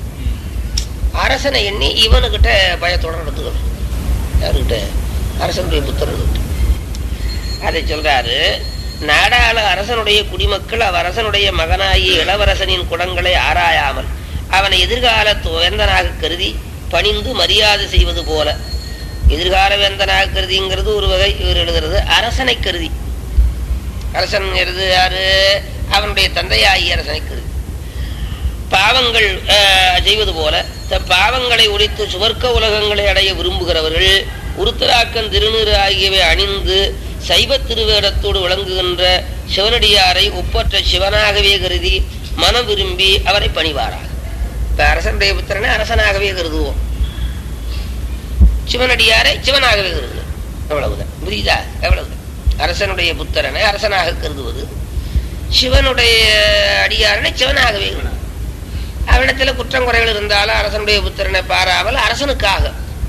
அரசனை எண்ணி இவனுக்கிட்ட பயத்தோட நடத்துக்கணும் யாருக்கிட்ட அரசனுடைய புத்திரன்கிட்ட அதை சொல்றாரு நாடாள அரசனுடைய குடிமக்கள் அவ் அரசனுடைய மகனாகிய இளவரசனின் குணங்களை ஆராயாமல் அவனை எதிர்கால வேந்தனாக கருதி பணிந்து மரியாதை செய்வது போல எதிர்கால வேந்தனாக கருதிங்கிறது ஒரு வகை இவர் எழுதுறது அரசனை கருதி அரசன் எழுது யாரு அவனுடைய தந்தையாகிய அரசனை கருதி பாவங்கள் அஹ், செய்வது போல தம் பாவங்களை ஒழித்து சுவர்க்க உலகங்களை அடைய விரும்புகிறவர்கள் உருத்தராக்கன் திருநீறு ஆகியவை அணிந்து சைவ திருவேடத்தோடு விளங்குகின்ற சிவனடியாரை ஒப்பற்ற சிவனாகவே கருதி மனம் விரும்பி அவரை பணிவாராக இப்ப அரசனுடைய புத்திரனை அரசனாகவே கருதுவோம் சிவனடியாரை சிவனாகவே கருதுவோம் அவ்வளவுதான் புரியுதா எவ்வளவுதான் அரசனுடைய புத்திரனை அரசனாக கருதுவது சிவனுடைய அடியாரனை சிவனாகவே கருதுவது. அவனிடத்தில் குற்றம் குறைகள் இருந்தாலும் அரசனுடைய புத்திரனை பாராமல் அரசனுக்காக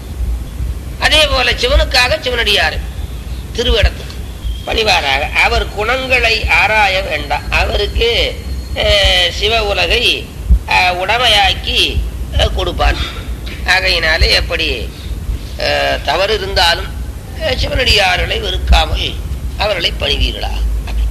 அதே போல சிவனுக்காக சிவனடியார் திருவிடத்துக்கு பணிவாராக அவர் குணங்களை ஆராய வேண்டாம் அவருக்கு அஹ், சிவ உலகை அஹ், உடமையாக்கி அஹ், கொடுப்பார் ஆகையினாலே எப்படி அஹ், தவறு இருந்தாலும் அஹ், சிவனடியார்களை வெறுக்காமல் அவர்களை பணிவீர்களா அப்படி.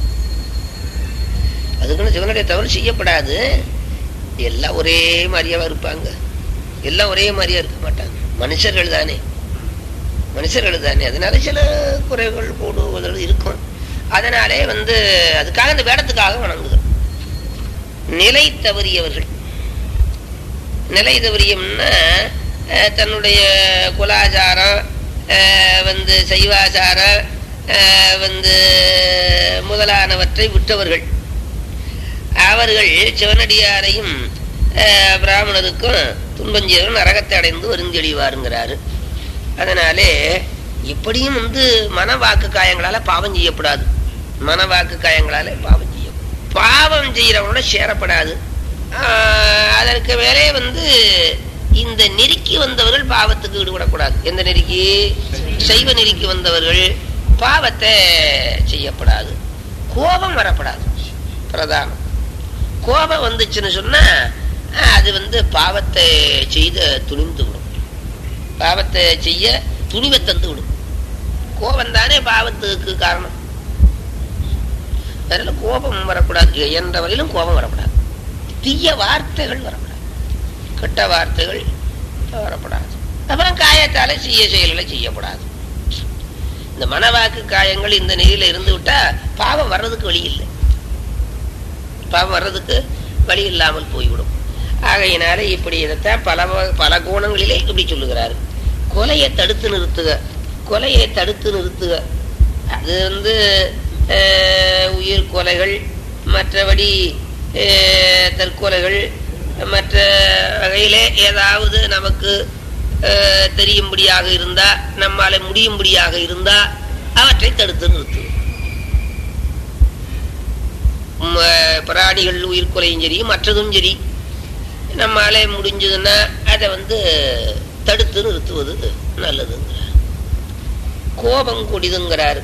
அதுக்குன்னு சிவனுடைய தவறு செய்யப்படாது எல்லாம் ஒரே மாதிரியாவா இருப்பாங்க எல்லாம் ஒரே மாதிரியா இருக்க மாட்டாங்க மனுஷர்கள் தானே மனுஷர்கள் தானே அதனால சில குறைகள் கூடுவதில் இருக்கும் அதனாலே வந்து அதுக்காக இந்த வேடத்துக்காக வணங்குகிறோம் நிலை தவறியவர்கள் நிலை தவறியம்னா அஹ், தன்னுடைய குலாச்சாரம் அஹ், வந்து சைவாச்சாரம் அஹ், வந்து முதலானவற்றை விட்டவர்கள் அவர்கள் சிவனடியாரையும் அஹ், பிராமணருக்கும் துன்பஞ்சீவன் நரகத்தை அடைந்து வருந்தெளிவாருங்கிறாரு அதனாலே எப்படியும் வந்து மன வாக்கு காயங்களால பாவம் செய்யப்படாது மன வாக்கு காயங்களால பாவம் செய்யும் பாவம் செய்யறவனோட சேரப்படாது ஆஹ், அதற்கு மேலே வந்து இந்த நெருக்கி வந்தவர்கள் பாவத்துக்கு ஈடுபடக்கூடாது எந்த நெருக்கி சைவ நெருக்கி வந்தவர்கள் பாவத்தை செய்யப்படாது கோபம் வரப்படாது பிரதானம் கோபம் வந்துச்சுன்னு சொன்னா அஹ், அது வந்து பாவத்தை செய்த துணிந்து விடும் பாவத்தை செய்ய துணிவை தந்து விடும் கோபம் தானே பாவத்துக்கு காரணம் அதனால கோபம் வரக்கூடாது என்ற வரையிலும் கோபம் வரக்கூடாது தீய வார்த்தைகள் வரக்கூடாது கெட்ட வார்த்தைகள் வரக்கூடாது அப்புறம் காயத்தால செய்ய செயல்களை செய்யக்கூடாது இந்த மனவாக்கு காயங்கள் இந்த நிலையில இருந்து விட்டா பாவம் வர்றதுக்கு வழி இல்லை பாவம் வர்றதுக்கு வழி இல்லாமல் போய்விடும் ஆகையினால இப்படி இதைத்தான் பல வ- பல கோணங்களிலே இப்படி சொல்லுகிறாரு கொலையை தடுத்து நிறுத்துக கொலையை தடுத்து நிறுத்துக அது வந்து அஹ், உயிர் கொலைகள் மற்றபடி அஹ், தற்கொலைகள் மற்ற வகையிலே ஏதாவது நமக்கு அஹ், தெரியும்படியாக இருந்தா நம்மால முடியும்படியாக இருந்தா அவற்றை தடுத்து நிறுத்து ம், அஹ், பிராணிகள் உயிர் கொலையும் சரி மற்றதும் சரி நம்மால முடிஞ்சதுன்னா அதை வந்து தடுத்து நிறுத்துவது நல்லதுங்கிறார் கோபம் கொடிதுங்கிறார்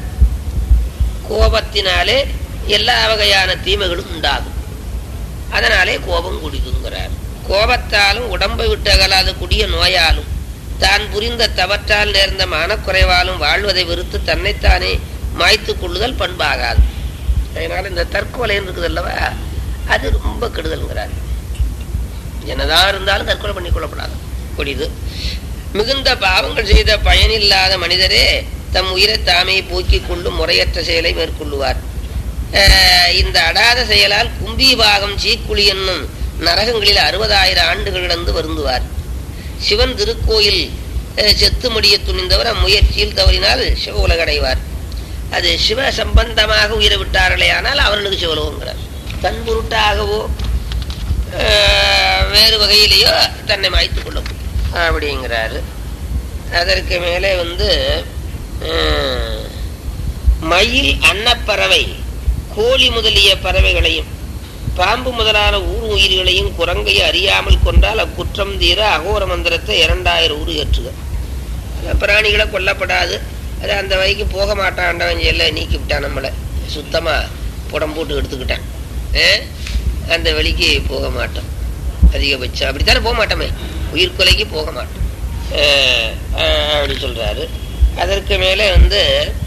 கோபத்தினாலே எல்லா வகையான தீமைகளும் உண்டாகும் அதனாலே கோபம் கொடிதுங்கிறார் கோபத்தாலும் உடம்பை விட்டு அகலாத கொடிய நோயாலும் தான் புரிந்த தவற்றால் நேர்ந்த மனக்குறைவாலும் வாழ்வதை வெறுத்து தன்னைத்தானே மாய்த்து கொள்ளுதல் பண்பாகாது அதனால இந்த தற்கொலை இருக்குது அல்லவா அது ரொம்ப கெடுதல்ங்கிறார் என்னதான் இருந்தாலும் தற்கொலை பண்ணி கொள்ளப்படாது கொடிது மிகுந்த பாவங்கள் செய்த பயனில்லாத மனிதரே தம் உயிரை தாமே போக்கிக் கொள்ளும் முறையற்ற செயலை மேற்கொள்ளுவார் அஹ் இந்த அடாத செயலால் கும்பி பாகம் சீக்குழி என்னும் நரகங்களில் அறுபதாயிரம் ஆண்டுகள் கிடந்து வருந்துவார் சிவன் திருக்கோயில் அஹ், செத்து முடிய துணிந்தவர் அம்முயற்சியில் தவறினால் சிவ உலகடைவார் அது சிவ சம்பந்தமாக உயிரை விட்டார்களே ஆனால் அவர்களுக்கு சிவலோகங்கிறார் தன் பொருட்டாகவோ அஹ், வேறு வகையிலேயோ தன்னை மாய்த்து கொள்ளும் அப்படிங்கிறாரு அதற்கு மேலே வந்து அஹ், மயில் அன்னப்பறவை கோழி முதலிய பறவைகளையும் பாம்பு முதலான ஊர் உயிர்களையும் குரங்கை அறியாமல் கொண்டால் அக்குற்றம் தீர அகோர மந்திரத்தை இரண்டாயிரம் ஊர் ஏற்றுக அந்த பிராணிகளை கொல்லப்படாது அது அந்த வழிக்கு போக மாட்டான்டவன் எல்லாம் நீக்கி விட்டான் நம்மளை சுத்தமா புடம் போட்டு எடுத்துக்கிட்டான் ஏ? அந்த வழிக்கு போக மாட்டோம் அதிகபட்சம் அப்படித்தானே போக மாட்டோமே உயிர் கொலைக்கு போக மாட்டோம் அஹ், அஹ், அப்படி சொல்றாரு அதற்கு மேலே வந்து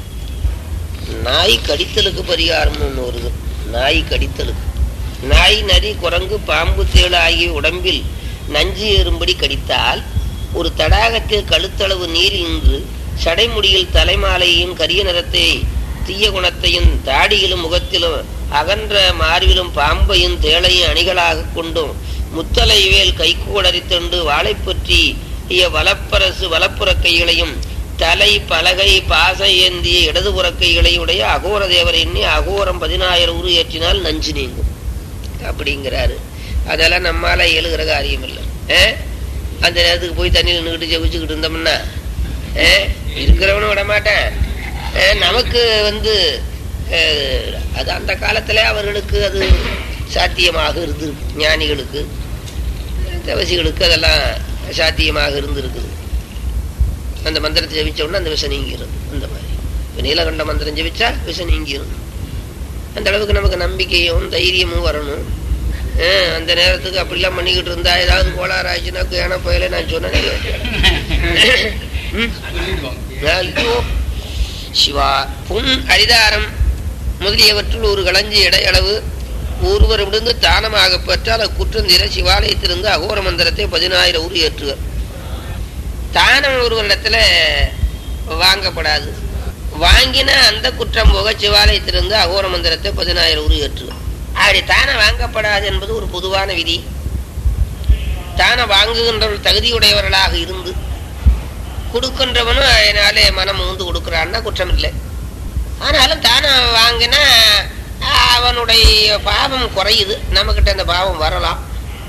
நாய் கடித்தலுக்கு பரிகாரம்னு ஒன்று வருது நாய் கடித்தலுக்கு நாய் நரி குரங்கு பாம்பு தேளு ஆகிய உடம்பில் நஞ்சு ஏறும்படி கடித்தால் ஒரு தடாகத்தில் கழுத்தளவு நீரில் நின்று சடைமுடியில் தலைமாலையும் கரிய நிறத்தை தீய குணத்தையும் தாடியிலும் முகத்திலும் அகன்ற மார்பிலும் பாம்பையும் தேளையும் அணிகளாக கொண்டும் முத்தலை வேல் கைகூடரித்தொண்டு வாழைப்பற்றி வலப்பரசு வலப்புற கைகளையும் தலை பலகை பாச ஏந்திய இடதுபுற கைகளை உடைய அகோர தேவர் எண்ணி அகோரம் பதினாயிரம் உரு ஏற்றினால் நஞ்சு நீங்கும் அப்படிங்கிறாரு அதெல்லாம் நம்மால இயலுகிற காரியம் இல்லை ஆ? அந்த நேரத்துக்கு போய் தண்ணியில் நின்றுட்டு ஜெபிச்சுக்கிட்டு இருந்தோம்னா ஆ? இருக்கிறவனும் விட மாட்டேன் ஆ, நமக்கு வந்து ஆ, அது அந்த காலத்துல அவர்களுக்கு அது சாத்தியமாக இருந்திருக்கு ஞானிகளுக்கு தவசிகளுக்கு அதெல்லாம் சாத்தியமாக இருந்திருக்குது அந்த மந்திரத்தை ஜெபிச்ச உடனே அந்த விஷம் நீங்கிரும் அந்த மாதிரி இப்ப நீலகண்ட மந்திரம் ஜெபிச்சா விஷம் நீங்கிரும் அந்த அளவுக்கு நமக்கு நம்பிக்கையும் தைரியமும் வரணும் அஹ் அந்த நேரத்துக்கு அப்படிலாம் பண்ணிக்கிட்டு இருந்தா ஏதாவது கோளாறு ஆச்சுன்னா ஏன்னா போயில நான் சொன்னேன் ம்? ஐயோ சிவா புன் அரிதாரம் முதலியவற்றுள் ஒரு களஞ்சி இடையளவு ஒருவர் விடுந்து தானமாக பெற்றால் அக்குற்றம் தீர சிவாலயத்திலிருந்து அகோர மந்திரத்தை பதினாயிரம் ஊர் ஏற்றுவர் தானம் ஒருவரிடத்துல வாங்கப்படாது வாங்கின அந்த குற்றம் போக சிவாலயத்திலிருந்து அகோர மந்திரத்தை பதினாயிரம் ஊர் ஏற்றுவர் அப்படி தானம் வாங்கப்படாது என்பது ஒரு பொதுவான விதி தானம் வாங்குகின்றவர்கள் தகுதியுடையவர்களாக இருந்து கொடுக்கின்றவனும் அதனாலே மனம் உந்து கொடுக்கிறான்னா குற்றம் இல்லை ஆனாலும் தானம் வாங்கினா அவனுடைய பாவம் குறையுது நம்மக்கிட்ட அந்த பாவம் வரலாம்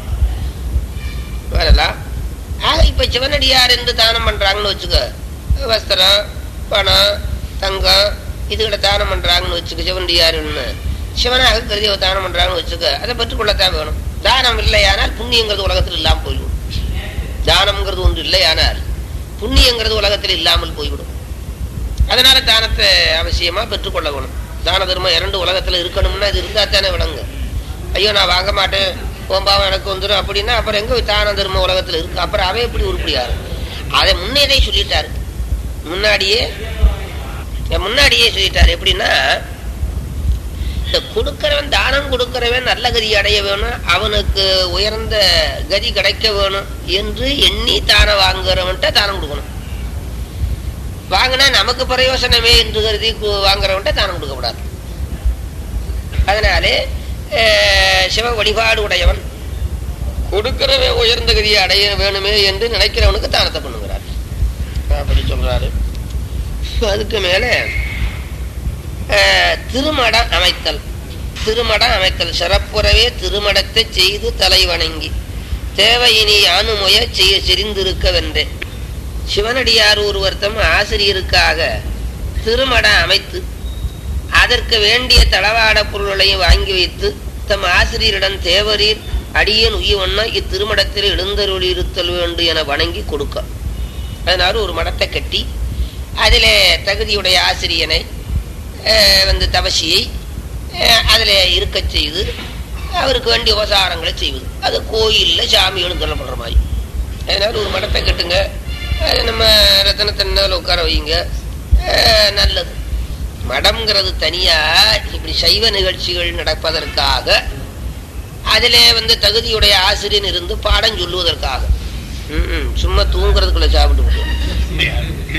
வரலாம் ஆக இப்ப சிவனடியார் என்று தானம் பண்றாங்கன்னு வச்சுக்க வஸ்திரம் பணம் தங்கம் இதுகிட்ட தானம் பண்றாங்கன்னு வச்சுக்க சிவனடியாருன்னு சிவனாக கருதி அவர் தானம் பண்றாங்கன்னு வச்சுக்க அதை பெற்றுக்கொள்ளத்தான் வேணும் தானம் இல்லையானால் புண்ணியங்கிறது உலகத்தில் இல்லாமல் போய்விடும் தானம்ங்கிறது ஒன்று இல்லையானால் புண்ணியங்கிறது உலகத்தில் இல்லாமல் போய்விடும் அதனால தானத்தை அவசியமா பெற்றுக்கொள்ள வேணும் தான தர்மம் இரண்டு உலகத்துல இருக்கணும்னா இது இருந்தா தானே விளங்கு ஐயோ நான் வாங்க மாட்டேன் உன் பாவம் எனக்கு வந்துடும் அப்படின்னா அப்புறம் எங்க தான தர்ம உலகத்துல இருக்கு அப்புறம் அவன் எப்படி உருப்படியாரு அதை முன்னேறே சொல்லிட்டாரு முன்னாடியே முன்னாடியே சொல்லிட்டாரு எப்படின்னா இந்த கொடுக்கிறவன் தானம் கொடுக்கிறவன் நல்ல கதி அடைய வேணும் அவனுக்கு உயர்ந்த கதி கிடைக்க வேணும் என்று எண்ணி தானம் வாங்குறவன்ட்ட தானம் கொடுக்கணும் வாங்கினா நமக்கு பிரயோசனமே என்று கருதி கு- வாங்குறவன்ட்ட தானம் கொடுக்கக்கூடாது அதனாலே அஹ், சிவ வழிபாடு உடையவன் கொடுக்கிறவன் உயர்ந்த கதியை அடைய வேணுமே என்று நினைக்கிறவனுக்கு தானத்தை பண்ணுகிறார் அப்படி சொல்றாரு அதுக்கு மேல அஹ், திருமடம் அமைத்தல் திருமடம் அமைத்தல் சிறப்புறவே திருமடத்தை செய்து தலை வணங்கி தேவையினி யானுமுய செய்ய செறிந்திருக்க வென்றே சிவனடியார் ஒருவர்த்தம் ஆசிரியருக்காக திருமடம் அமைத்து அதற்கு வேண்டிய தளவாட பொருள்களையும் வாங்கி வைத்து தம் ஆசிரியரிடம் தேவரீர் அடியேன் உய்யவண்ணா இத்திருமடத்தில் எழுந்தருளி இருத்தல் வேண்டும் என வணங்கி கொடுக்க அதனால ஒரு மடத்தை கட்டி அதிலே தகுதியுடைய ஆசிரியனை அஹ், வந்து தவசியை அஹ், அதிலே இருக்கச் செய்து அவருக்கு வேண்டிய உபசாரங்களை செய்வது அது கோயிலில் சாமி எழுந்தருள பண்ணுற மாதிரி அதனால ஒரு மடத்தை கட்டுங்க அது நம்ம ரத்தனத்தன்னால் உட்கார வைங்க அஹ், நல்லது மடம்ங்கிறது தனியா இப்படி சைவ நிகழ்ச்சிகள் நடப்பதற்காக அதிலே வந்து தகுதியுடைய ஆசிரியன் இருந்து பாடம் சொல்லுவதற்காக ம்ம். சும்மா தூங்குறதுக்குள்ள சாப்பிட்டு விட்டு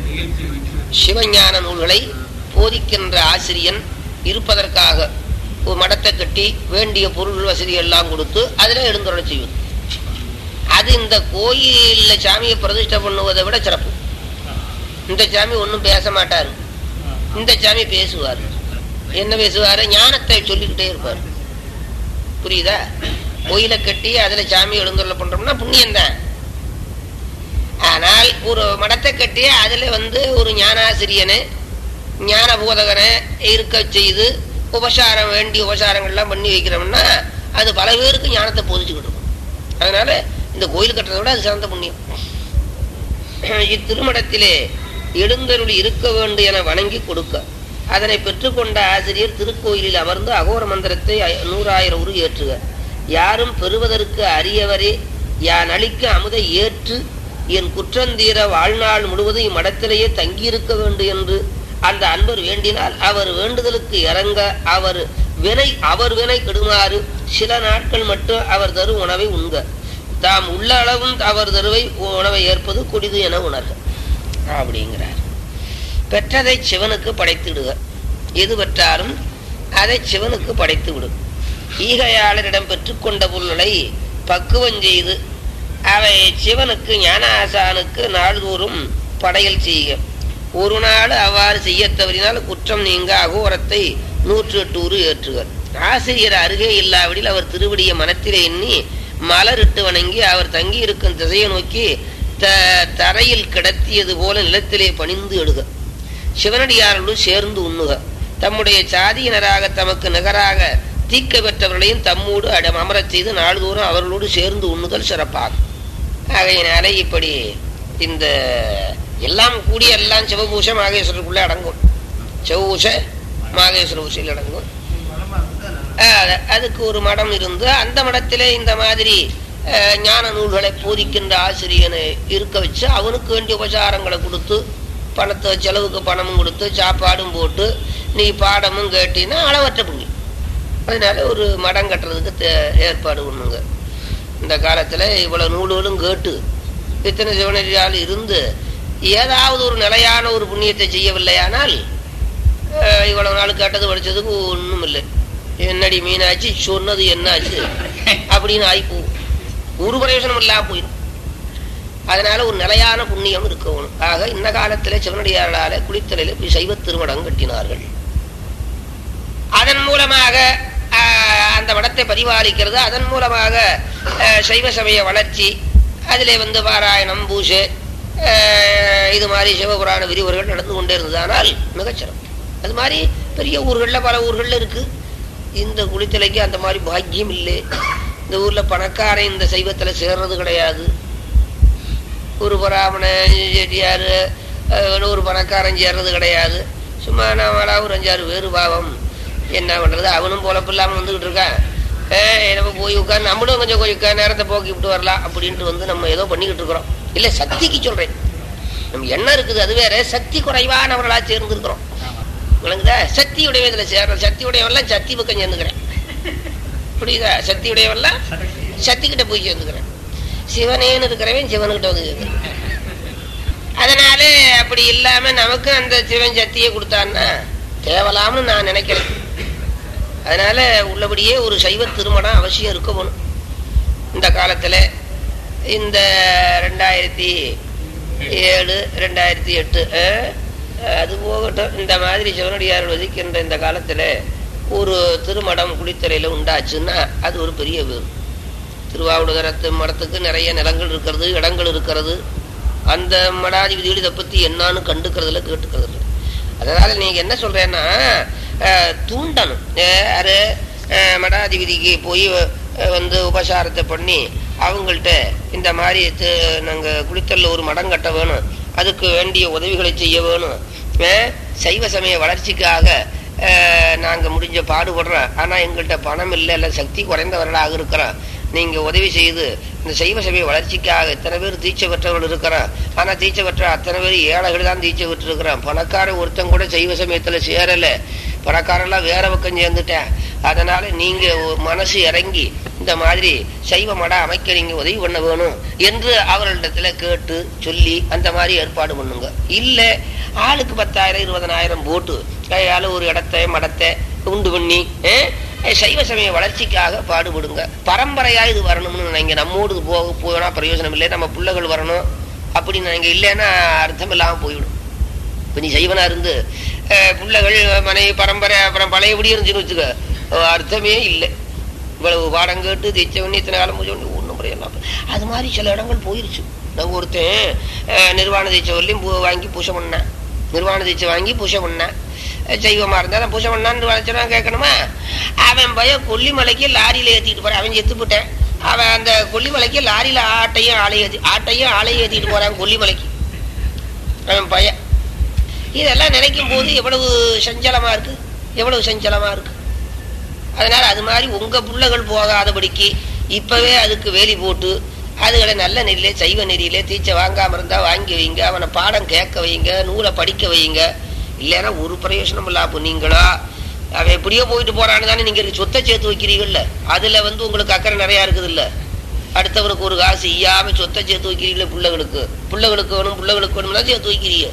சிவஞான நூல்களை போதிக்கின்ற ஆசிரியன் இருப்பதற்காக ஒரு மடத்தை கட்டி வேண்டிய பொருள் வசதி எல்லாம் கொடுத்து அதில் எழுந்தருளை செய்வது அது இந்த கோயில்ல சாமியை பிரதிஷ்டை பண்ணுவதை விட சிறப்பு இந்த சாமி ஒன்றும் பேச மாட்டாரு இந்த சாமி பேசுவார் என்ன பேசுவாரு ஞானத்தை சொல்லிக்கிட்டே இருப்பார் புரியுதா கோயிலை கட்டி அதுல சாமி எழுந்துள்ள பண்றோம்னா புண்ணியம்தான் ஆனால் ஒரு மடத்தை கட்டி அதுல வந்து ஒரு ஞானாசிரியனை ஞான போதகனை இருக்க செய்து உபசாரம் வேண்டிய உபசாரங்கள்லாம் பண்ணி வைக்கிறோம்னா அது பல பேருக்கு ஞானத்தை போதிச்சுக்கிட்டு இருக்கும் அதனால இந்த கோயில் கட்டுறதை விட அது சிறந்த புண்ணியம் இத்திருமடத்திலே எழுந்தருளி இருக்க வேண்டும் என வணங்கி கொடுக்க அதனை பெற்றுக்கொண்ட ஆசிரியர் திருக்கோயிலில் அமர்ந்து அகோர மந்திரத்தை ஐ- நூறாயிரம் உரு ஏற்றுக யாரும் பெறுவதற்கு அரியவரே யான் அளிக்க அமுதை ஏற்று என் குற்றந்தீர வாழ்நாள் முழுவதும் இம்மடத்திலேயே தங்கியிருக்க வேண்டும் என்று அந்த அன்பர் வேண்டினால் அவர் வேண்டுதலுக்கு இறங்க அவர் வினை அவர் வினை கெடுமாறு சில நாட்கள் மட்டும் அவர் தரும் உணவை உண்க தாம் உள்ள அளவும் அவர் தருவை உணவை ஏற்பது குடிது என உணர்க அப்படிங்கிறார் பெற்றதை சிவனுக்கு படைத்திடுக எது பெற்றாலும் அதை சிவனுக்கு படைத்து விடும் ஈகையாளரிடம் பெற்றுக்கொண்ட பொருளை பக்குவம் செய்து அவை சிவனுக்கு ஞான ஆசானுக்கு நாள்தோறும் படையல் செய்க ஒரு நாள் அவ்வாறு செய்யத் தவறினால் குற்றம் நீங்க அகோரத்தை நூற்று எட்டு உரு ஏற்றுவர் ஆசிரியர் அருகே இல்லாவிடில் அவர் திருவடிய மனத்திலே எண்ணி மலரிட்டு வணங்கி அவர் தங்கி இருக்கும் திசையை நோக்கி த தரையில் கிடத்தியது போல நிலத்திலே பணிந்து எழுக சிவனடியாரோடு சேர்ந்து உண்ணுக தம்முடைய சாதியினராக தமக்கு நிகராக தீக்க பெற்றவர்களையும் தம்மோடு அடம் அமரச் செய்து நாள்தோறும் அவர்களோடு சேர்ந்து உண்ணுதல் சிறப்பாகும் ஆகையினாலே இப்படி இந்த எல்லாம் கூடிய எல்லாம் சிவபூஷ மாகேஸ்வரருக்குள்ளே அடங்கும் சிவபூஷ மாகேஸ்வர பூஷையில் அடங்கும் அஹ் அதுக்கு ஒரு மடம் இருந்து அந்த மடத்திலே இந்த மாதிரி அஹ், ஞான நூல்களை போதிக்கின்ற ஆசிரியனை இருக்க வச்சு அவனுக்கு வேண்டிய உபசாரங்களை கொடுத்து பணத்தை செலவுக்கு பணமும் கொடுத்து சாப்பாடும் போட்டு நீ பாடமும் கேட்டினா அளவற்ற புண்ணியம் அதனால ஒரு மடம் கட்டுறதுக்கு தே- ஏற்பாடு பண்ணுங்க இந்த காலத்தில் இவ்வளவு நூல்களும் கேட்டு இத்தனை சிவனடியால் இருந்து ஏதாவது ஒரு நிலையான ஒரு புண்ணியத்தை செய்யவில்லையானால் அஹ், இவ்வளவு நாள் கேட்டது படிச்சதுக்கு ஒன்றும் இல்லை என்னடி மீனாச்சு சொன்னது என்னாச்சு அப்படின்னு ஆகி போகும் ஒரு பிரயோஜனம் இல்லாம போயிடும் அதனால ஒரு நிலையான புண்ணியம் இருக்கணும் ஆக இந்த காலத்துல சிவனடியார்களால குளித்தலையில இப்படி சைவ திருமணம் கட்டினார்கள் அதன் மூலமாக ஆஹ், அந்த மடத்தை பரிபாலிக்கிறது அதன் மூலமாக ஆஹ், சைவ சமய வளர்ச்சி அதிலே வந்து பாராயணம் பூஜை ஆஹ், இது மாதிரி சிவபுராண விரிவுரைகள் நடந்து கொண்டே இருந்தது ஆனால் மிகச்சிறப்பு அது மாதிரி பெரிய ஊர்களில் பல ஊர்களில் இருக்கு இந்த குளித்தலைக்கு அந்த மாதிரி பாக்கியம் இல்லை இந்த ஊர்ல பணக்காரன் இந்த சைவத்துல சேர்றது கிடையாது ஒரு பிராமண செட்டியார் ஒரு பணக்காரன் சேர்றது கிடையாது சும்மா நாமளா ஒரு அஞ்சாறு பேர் பாவம் என்ன பண்றது அவனும் பொழப்பு இல்லாமல் வந்துகிட்டு இருக்கான் ஏய், நம்ம போய் உட்காந்து நம்மளும் கொஞ்சம் கொஞ்சம் நேரத்தை போக்கி விட்டு வரலாம் அப்படின்ட்டு வந்து நம்ம ஏதோ பண்ணிக்கிட்டு இருக்கிறோம் இல்ல சக்திக்கு சொல்றேன் நம்ம எண்ணம் இருக்குது அது வேற சக்தி குறைவானவர்களா சேர்ந்து இருக்கிறோம் ஆமா விளங்குதா சக்தி உடையதுல சேர்ற சக்தி உடையவெல்லாம் சக்தி பக்கம் சேர்ந்துக்கிறேன் புரியுதா சக்தி உடையவெல்லாம் சக்தி கிட்ட போய் சேர்ந்துக்கிறேன் சிவனேன்னு இருக்கிறவன் சிவனுக்கிட்ட வந்து சேர்ந்துக்கிறேன் அதனால அப்படி இல்லாம நமக்கு அந்த சிவன் சக்தியை கொடுத்தான்னா தேவலாம்னு நான் நினைக்கிறேன் அதனால உள்ளபடியே ஒரு சைவ திருமணம் அவசியம் இருக்க வேணும் இந்த காலத்துல இந்த ரெண்டாயிரத்தி ஏழு ரெண்டாயிரத்தி எட்டு அஹ், அது போகட்டும் இந்த மாதிரி சிவனடியார் வதிக்கின்ற இந்த காலத்துல ஒரு திருமடம் குளித்தலையில உண்டாச்சுன்னா அது ஒரு பெரிய வீடு திருவாவூடுதரத்து மடத்துக்கு நிறைய நிலங்கள் இருக்கிறது இடங்கள் இருக்கிறது அந்த மடாதிபதிகள் இதை பத்தி என்னன்னு கண்டுக்கிறதுல கேட்டுக்கிறது இல்ல. அதனால நீங்க என்ன சொல்றேன்னா அஹ், தூண்டணும் அஹ், யாரு அஹ், மடாதிபதிக்கு போய் அஹ், வந்து உபசாரத்தை பண்ணி அவங்கள்ட்ட இந்த மாதிரி து- நாங்க குளித்தல்ல ஒரு மடம் கட்ட வேணும் அதுக்கு வேண்டிய உதவிகளை செய்ய வேணும் அஹ், சைவ சமய வளர்ச்சிக்காக அஹ், நாங்க முடிஞ்ச பாடுபடுறோம் ஆனா எங்கள்கிட்ட பணம் இல்லை இல்லை சக்தி குறைந்தவர்களாக இருக்கிறோம் நீங்க உதவி செய்து இந்த சைவ சமய வளர்ச்சிக்காக எத்தனை பேர் தீட்சை பெற்றவர்கள் இருக்கிறான் ஆனா தீட்சை பெற்ற அத்தனை பேர் ஏழைகள் தான் தீட்சை பெற்றிருக்கிறான் பணக்கார ஒருத்தன் கூட சைவ சமயத்துல சேரல பணக்காரெல்லாம் வேற பக்கம் சேர்ந்துட்டேன் அதனால நீங்க ஒரு மனசு இறங்கி இந்த மாதிரி சைவ மடம் அமைக்க நீங்க உதவி பண்ண வேணும் என்று அவர்களிடத்துல கேட்டு சொல்லி அந்த மாதிரி ஏற்பாடு பண்ணுங்க இல்ல ஆளுக்கு பத்தாயிரம் இருபதனாயிரம் போட்டு கையால ஒரு இடத்தை மடத்தை உண்டு பண்ணி அஹ், சைவ சமய வளர்ச்சிக்காக பாடுபடுங்க பரம்பரையா இது வரணும்னு நினைங்க நம்மோடு போக போனா பிரயோஜனம் இல்லை நம்ம பிள்ளைகள் வரணும் அப்படின்னு நினைங்க இல்லைன்னா அர்த்தம் இல்லாம போய்விடும் இப்ப நீ சைவனா இருந்து அஹ், பிள்ளைகள் மனைவி பரம்பரை அப்புறம் பழையபடி இருந்துச்சுன்னு வச்சுக்க அஹ், அர்த்தமே இல்லை இவ்வளவு பாடம் கேட்டு தீட்சை பண்ணி இத்தனை காலம் பூஜை பண்ணி ஒன்றும் முறையெல்லாம் அது மாதிரி சில இடங்கள் போயிருச்சு நாங்கள் ஒருத்தன் அஹ், நிர்வாண தீட்சை வரலையும் பூ வாங்கி பூஜை பண்ணேன் நிர்வாண தீட்சை வாங்கி பூஜை பண்ணேன் அஹ், சைவமா இருந்தா நான் பூஜை பண்ணான்னு வளர்ச்சனா கேட்கணுமா அவன் பையன் கொல்லிமலைக்கு லாரியில ஏத்திட்டு போறான் அவன் செத்து போட்டேன் அவன் அந்த கொல்லிமலைக்கு லாரியில ஆட்டையும் ஆளையும் ஏத்தி ஆட்டையும் ஆளையும் ஏத்திட்டு போறான் கொல்லிமலைக்கு அவன் பையன் இதெல்லாம் நினைக்கும் போது எவ்வளவு சஞ்சலமா இருக்கு எவ்வளவு சஞ்சலமா இருக்கு அதனால அது மாதிரி உங்க பிள்ளைகள் போகாதபடிக்கு இப்பவே அதுக்கு வேலி போட்டு அதுகளை நல்ல நெறியிலே சைவ நெறியிலே தீச்சை வாங்காம இருந்தா வாங்கி வைங்க அவனை பாடம் கேட்க வைங்க நூலை படிக்க வைங்க இல்லைன்னா ஒரு பிரயோஜனம் இல்ல அப்போ நீங்களா அவன் எப்படியோ போயிட்டு போறான்னு தானே நீங்க சொத்தை சேர்த்து வைக்கிறீங்கல்ல அதுல வந்து உங்களுக்கு அக்கறை நிறைய இருக்குது இல்ல அடுத்தவனுக்கு ஒரு காசு இய்யாம சொத்தை சேர்த்து வைக்கிறீங்களே பிள்ளைகளுக்கு பிள்ளைகளுக்கு வேணும் பிள்ளைகளுக்கு வேணும்னா சேர்த்து வைக்கிறீங்க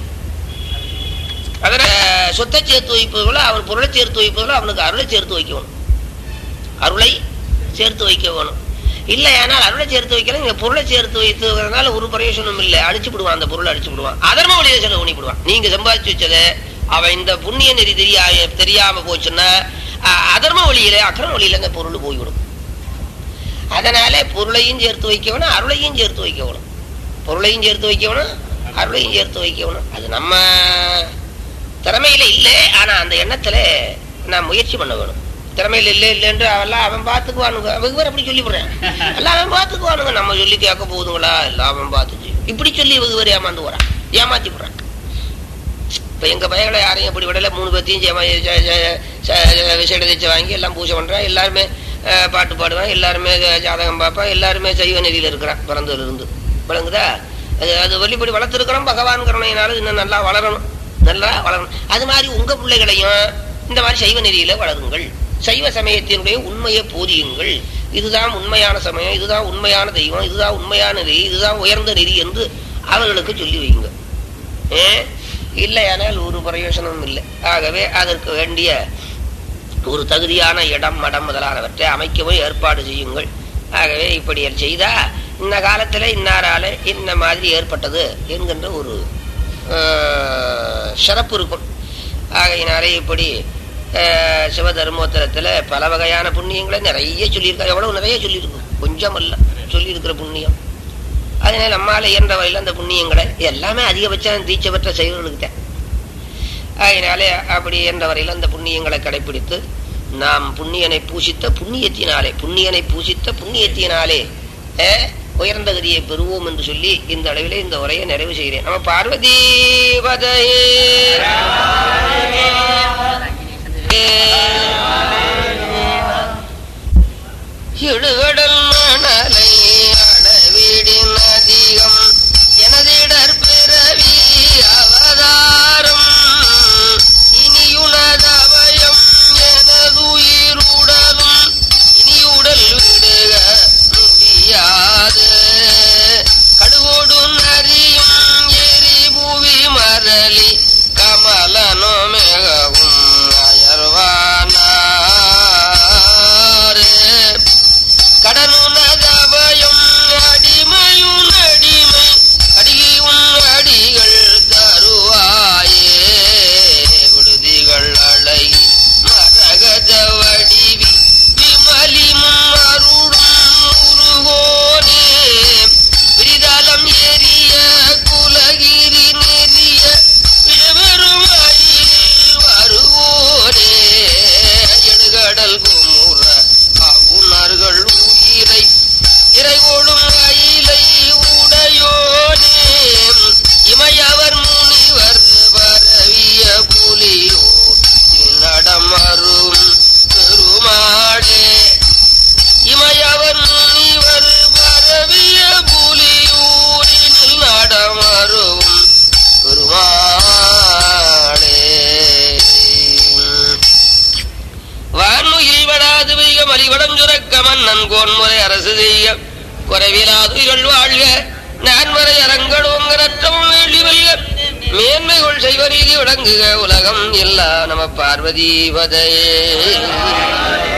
அதனால சொத்தை சேர்த்து வைப்பதுல அவன் பொருளை சேர்த்து வைப்பதுல அவனுக்கு அருளை சேர்த்து வைக்கணும் அருளை சேர்த்து வைக்க வேணும் இல்லை ஆனால் அருளை சேர்த்து வைக்கல நீங்க பொருளை சேர்த்து வைத்துறதுனால ஒரு பிரயோஜனம் இல்லை அழிச்சு விடுவான் அந்த பொருளை அழிச்சு விடுவான் அதர்ம வழியில செலவு பண்ணி விடுவான் நீங்க சம்பாதிச்சு வச்சதை அவன் இந்த புண்ணிய நெறி தெரியா தெரியாம போச்சுன்னா அஹ், அதர்ம வழியில அக்கிரம வழியில அந்த பொருள் போய்விடும் அதனால பொருளையும் சேர்த்து வைக்கணும் அருளையும் சேர்த்து வைக்கணும் பொருளையும் சேர்த்து வைக்கணும் அருளையும் சேர்த்து வைக்கணும் அது நம்ம திறமையில இல்லை ஆனா அந்த எண்ணத்துல நான் முயற்சி பண்ண வேணும் திறமையில இல்லை இல்லைன்று அவெல்லாம் அவன் பார்த்துக்குவானுங்க அவங்க வேற அப்படி சொல்லி போடுறேன் எல்லாம் அவன் பார்த்துக்குவானுங்க நம்ம சொல்லி கேட்க போகுதுங்களா எல்லாம் அவன் பார்த்துச்சு இப்படி சொல்லி இவங்க வேற ஏமாந்து போறான் ஏமாத்தி போறான் இப்ப எங்க பையங்களை யாரையும் அப்படி விடல மூணு பேர்த்தையும் ஜெயமா- ஜெ- ஜெ- ஜெ- விசேட தீட்சை வாங்கி எல்லாம் பூஜை பண்றான் எல்லாருமே அஹ், பாட்டு பாடுவான் எல்லாருமே ஜ- ஜாதகம் பார்ப்பான் எல்லாருமே சைவ நெறியில இருக்கிறான் பிறந்ததுல இருந்து விளங்குதா அது அது வழிபடி வளர்த்துருக்கிறோம் பகவான் கருணையினால இன்னும் நல்லா வளரணும் நல்லா வளரணும் அது மாதிரி உங்க பிள்ளைகளையும் இந்த மாதிரி சைவ நெறியில வளருங்கள் சைவ சமயத்தினுடைய உண்மையை போதியுங்கள் இதுதான் உண்மையான சமயம் இதுதான் உண்மையான தெய்வம் இதுதான் உண்மையான நெறி இதுதான் உயர்ந்த நெறி என்று அவர்களுக்கு சொல்லி வையுங்க ஏன் இல்லையானால் ஒரு பிரயோஜனமும் இல்லை ஆகவே அதற்கு வேண்டிய ஒரு தகுதியான இடம் மடம் முதலானவற்றை அமைக்கவும் ஏற்பாடு செய்யுங்கள் ஆகவே இப்படி செய்தா இந்த காலத்துல இன்னாரால இந்த மாதிரி ஏற்பட்டது என்கின்ற ஒரு ஆஹ், சிறப்பு இருக்கும் ஆகையினாலே இப்படி ஆஹ், சிவதர்மோத்தரத்துல பல வகையான புண்ணியங்களை நிறைய சொல்லியிருக்கா எவ்வளவு நிறைய சொல்லியிருக்கும் கொஞ்சம் அல்ல சொல்லியிருக்கிற புண்ணியம் அதனால நம்மால இயன்ற வகையில் அந்த புண்ணியங்களை எல்லாமே அதிகபட்சம் தீட்சை பெற்ற செயல்களுக்கு தான் அதனாலே அப்படி என்ற வரையில் அந்த புண்ணியங்களை கடைபிடித்து நாம் புண்ணியனை பூசித்த புண்ணியத்தினாலே புண்ணியனை பூசித்த புண்ணியத்தினாலே அஹ், உயர்ந்த கதியை பெறுவோம் என்று சொல்லி இந்த அளவிலே இந்த உரையை நிறைவு செய்கிறேன் நம்ம பார்வதி பதையே இடுகடல் மணலை அளவிடின் அதிகம் எனதிடர் பிறவி அவதாரம் இனியுனதவயம் எனதுயிருடலும் இனியுடல் விடுக முடியாது கடுவோடு நரியும் எரிபுவி மரளி கமலனோ மிகவும் அயர்வானாரே கடனுனதவயம் அடிமையும் அடிமை கடியும் அடிகள் தருவாயே விடுதிகள் அழகி மரகத வடிவி விமலிமும் அருளும் உருகோனே விரிதலம் எரிய குலகிரி நெறிய விழவெறும் அயிலில் வருவோனே எடுகடல் குமுற அவுணர்கள் உயிரை இறைகொடும் அயிலை உடையோனே இமையவர் முனிவர் பரவிய புலியோ நடமரும் பெருமாடே இமையவர் முனிவர் பரவிய புலியூரில் நடமரும் பெருமாடே வானுயில் வடாது வைக மலிவடம் சுரக்க மன்னன் கோன்முறை அரசு செய்ய குறைவிலாதுகள் வாழ்க நான் வரை அரங்கடோங்கரற்றமும் வேண்டி வெல்க மேன்மைகள் செய்வ நீதி விளங்குக உலகம் எல்லா நம பார்வதி பதையே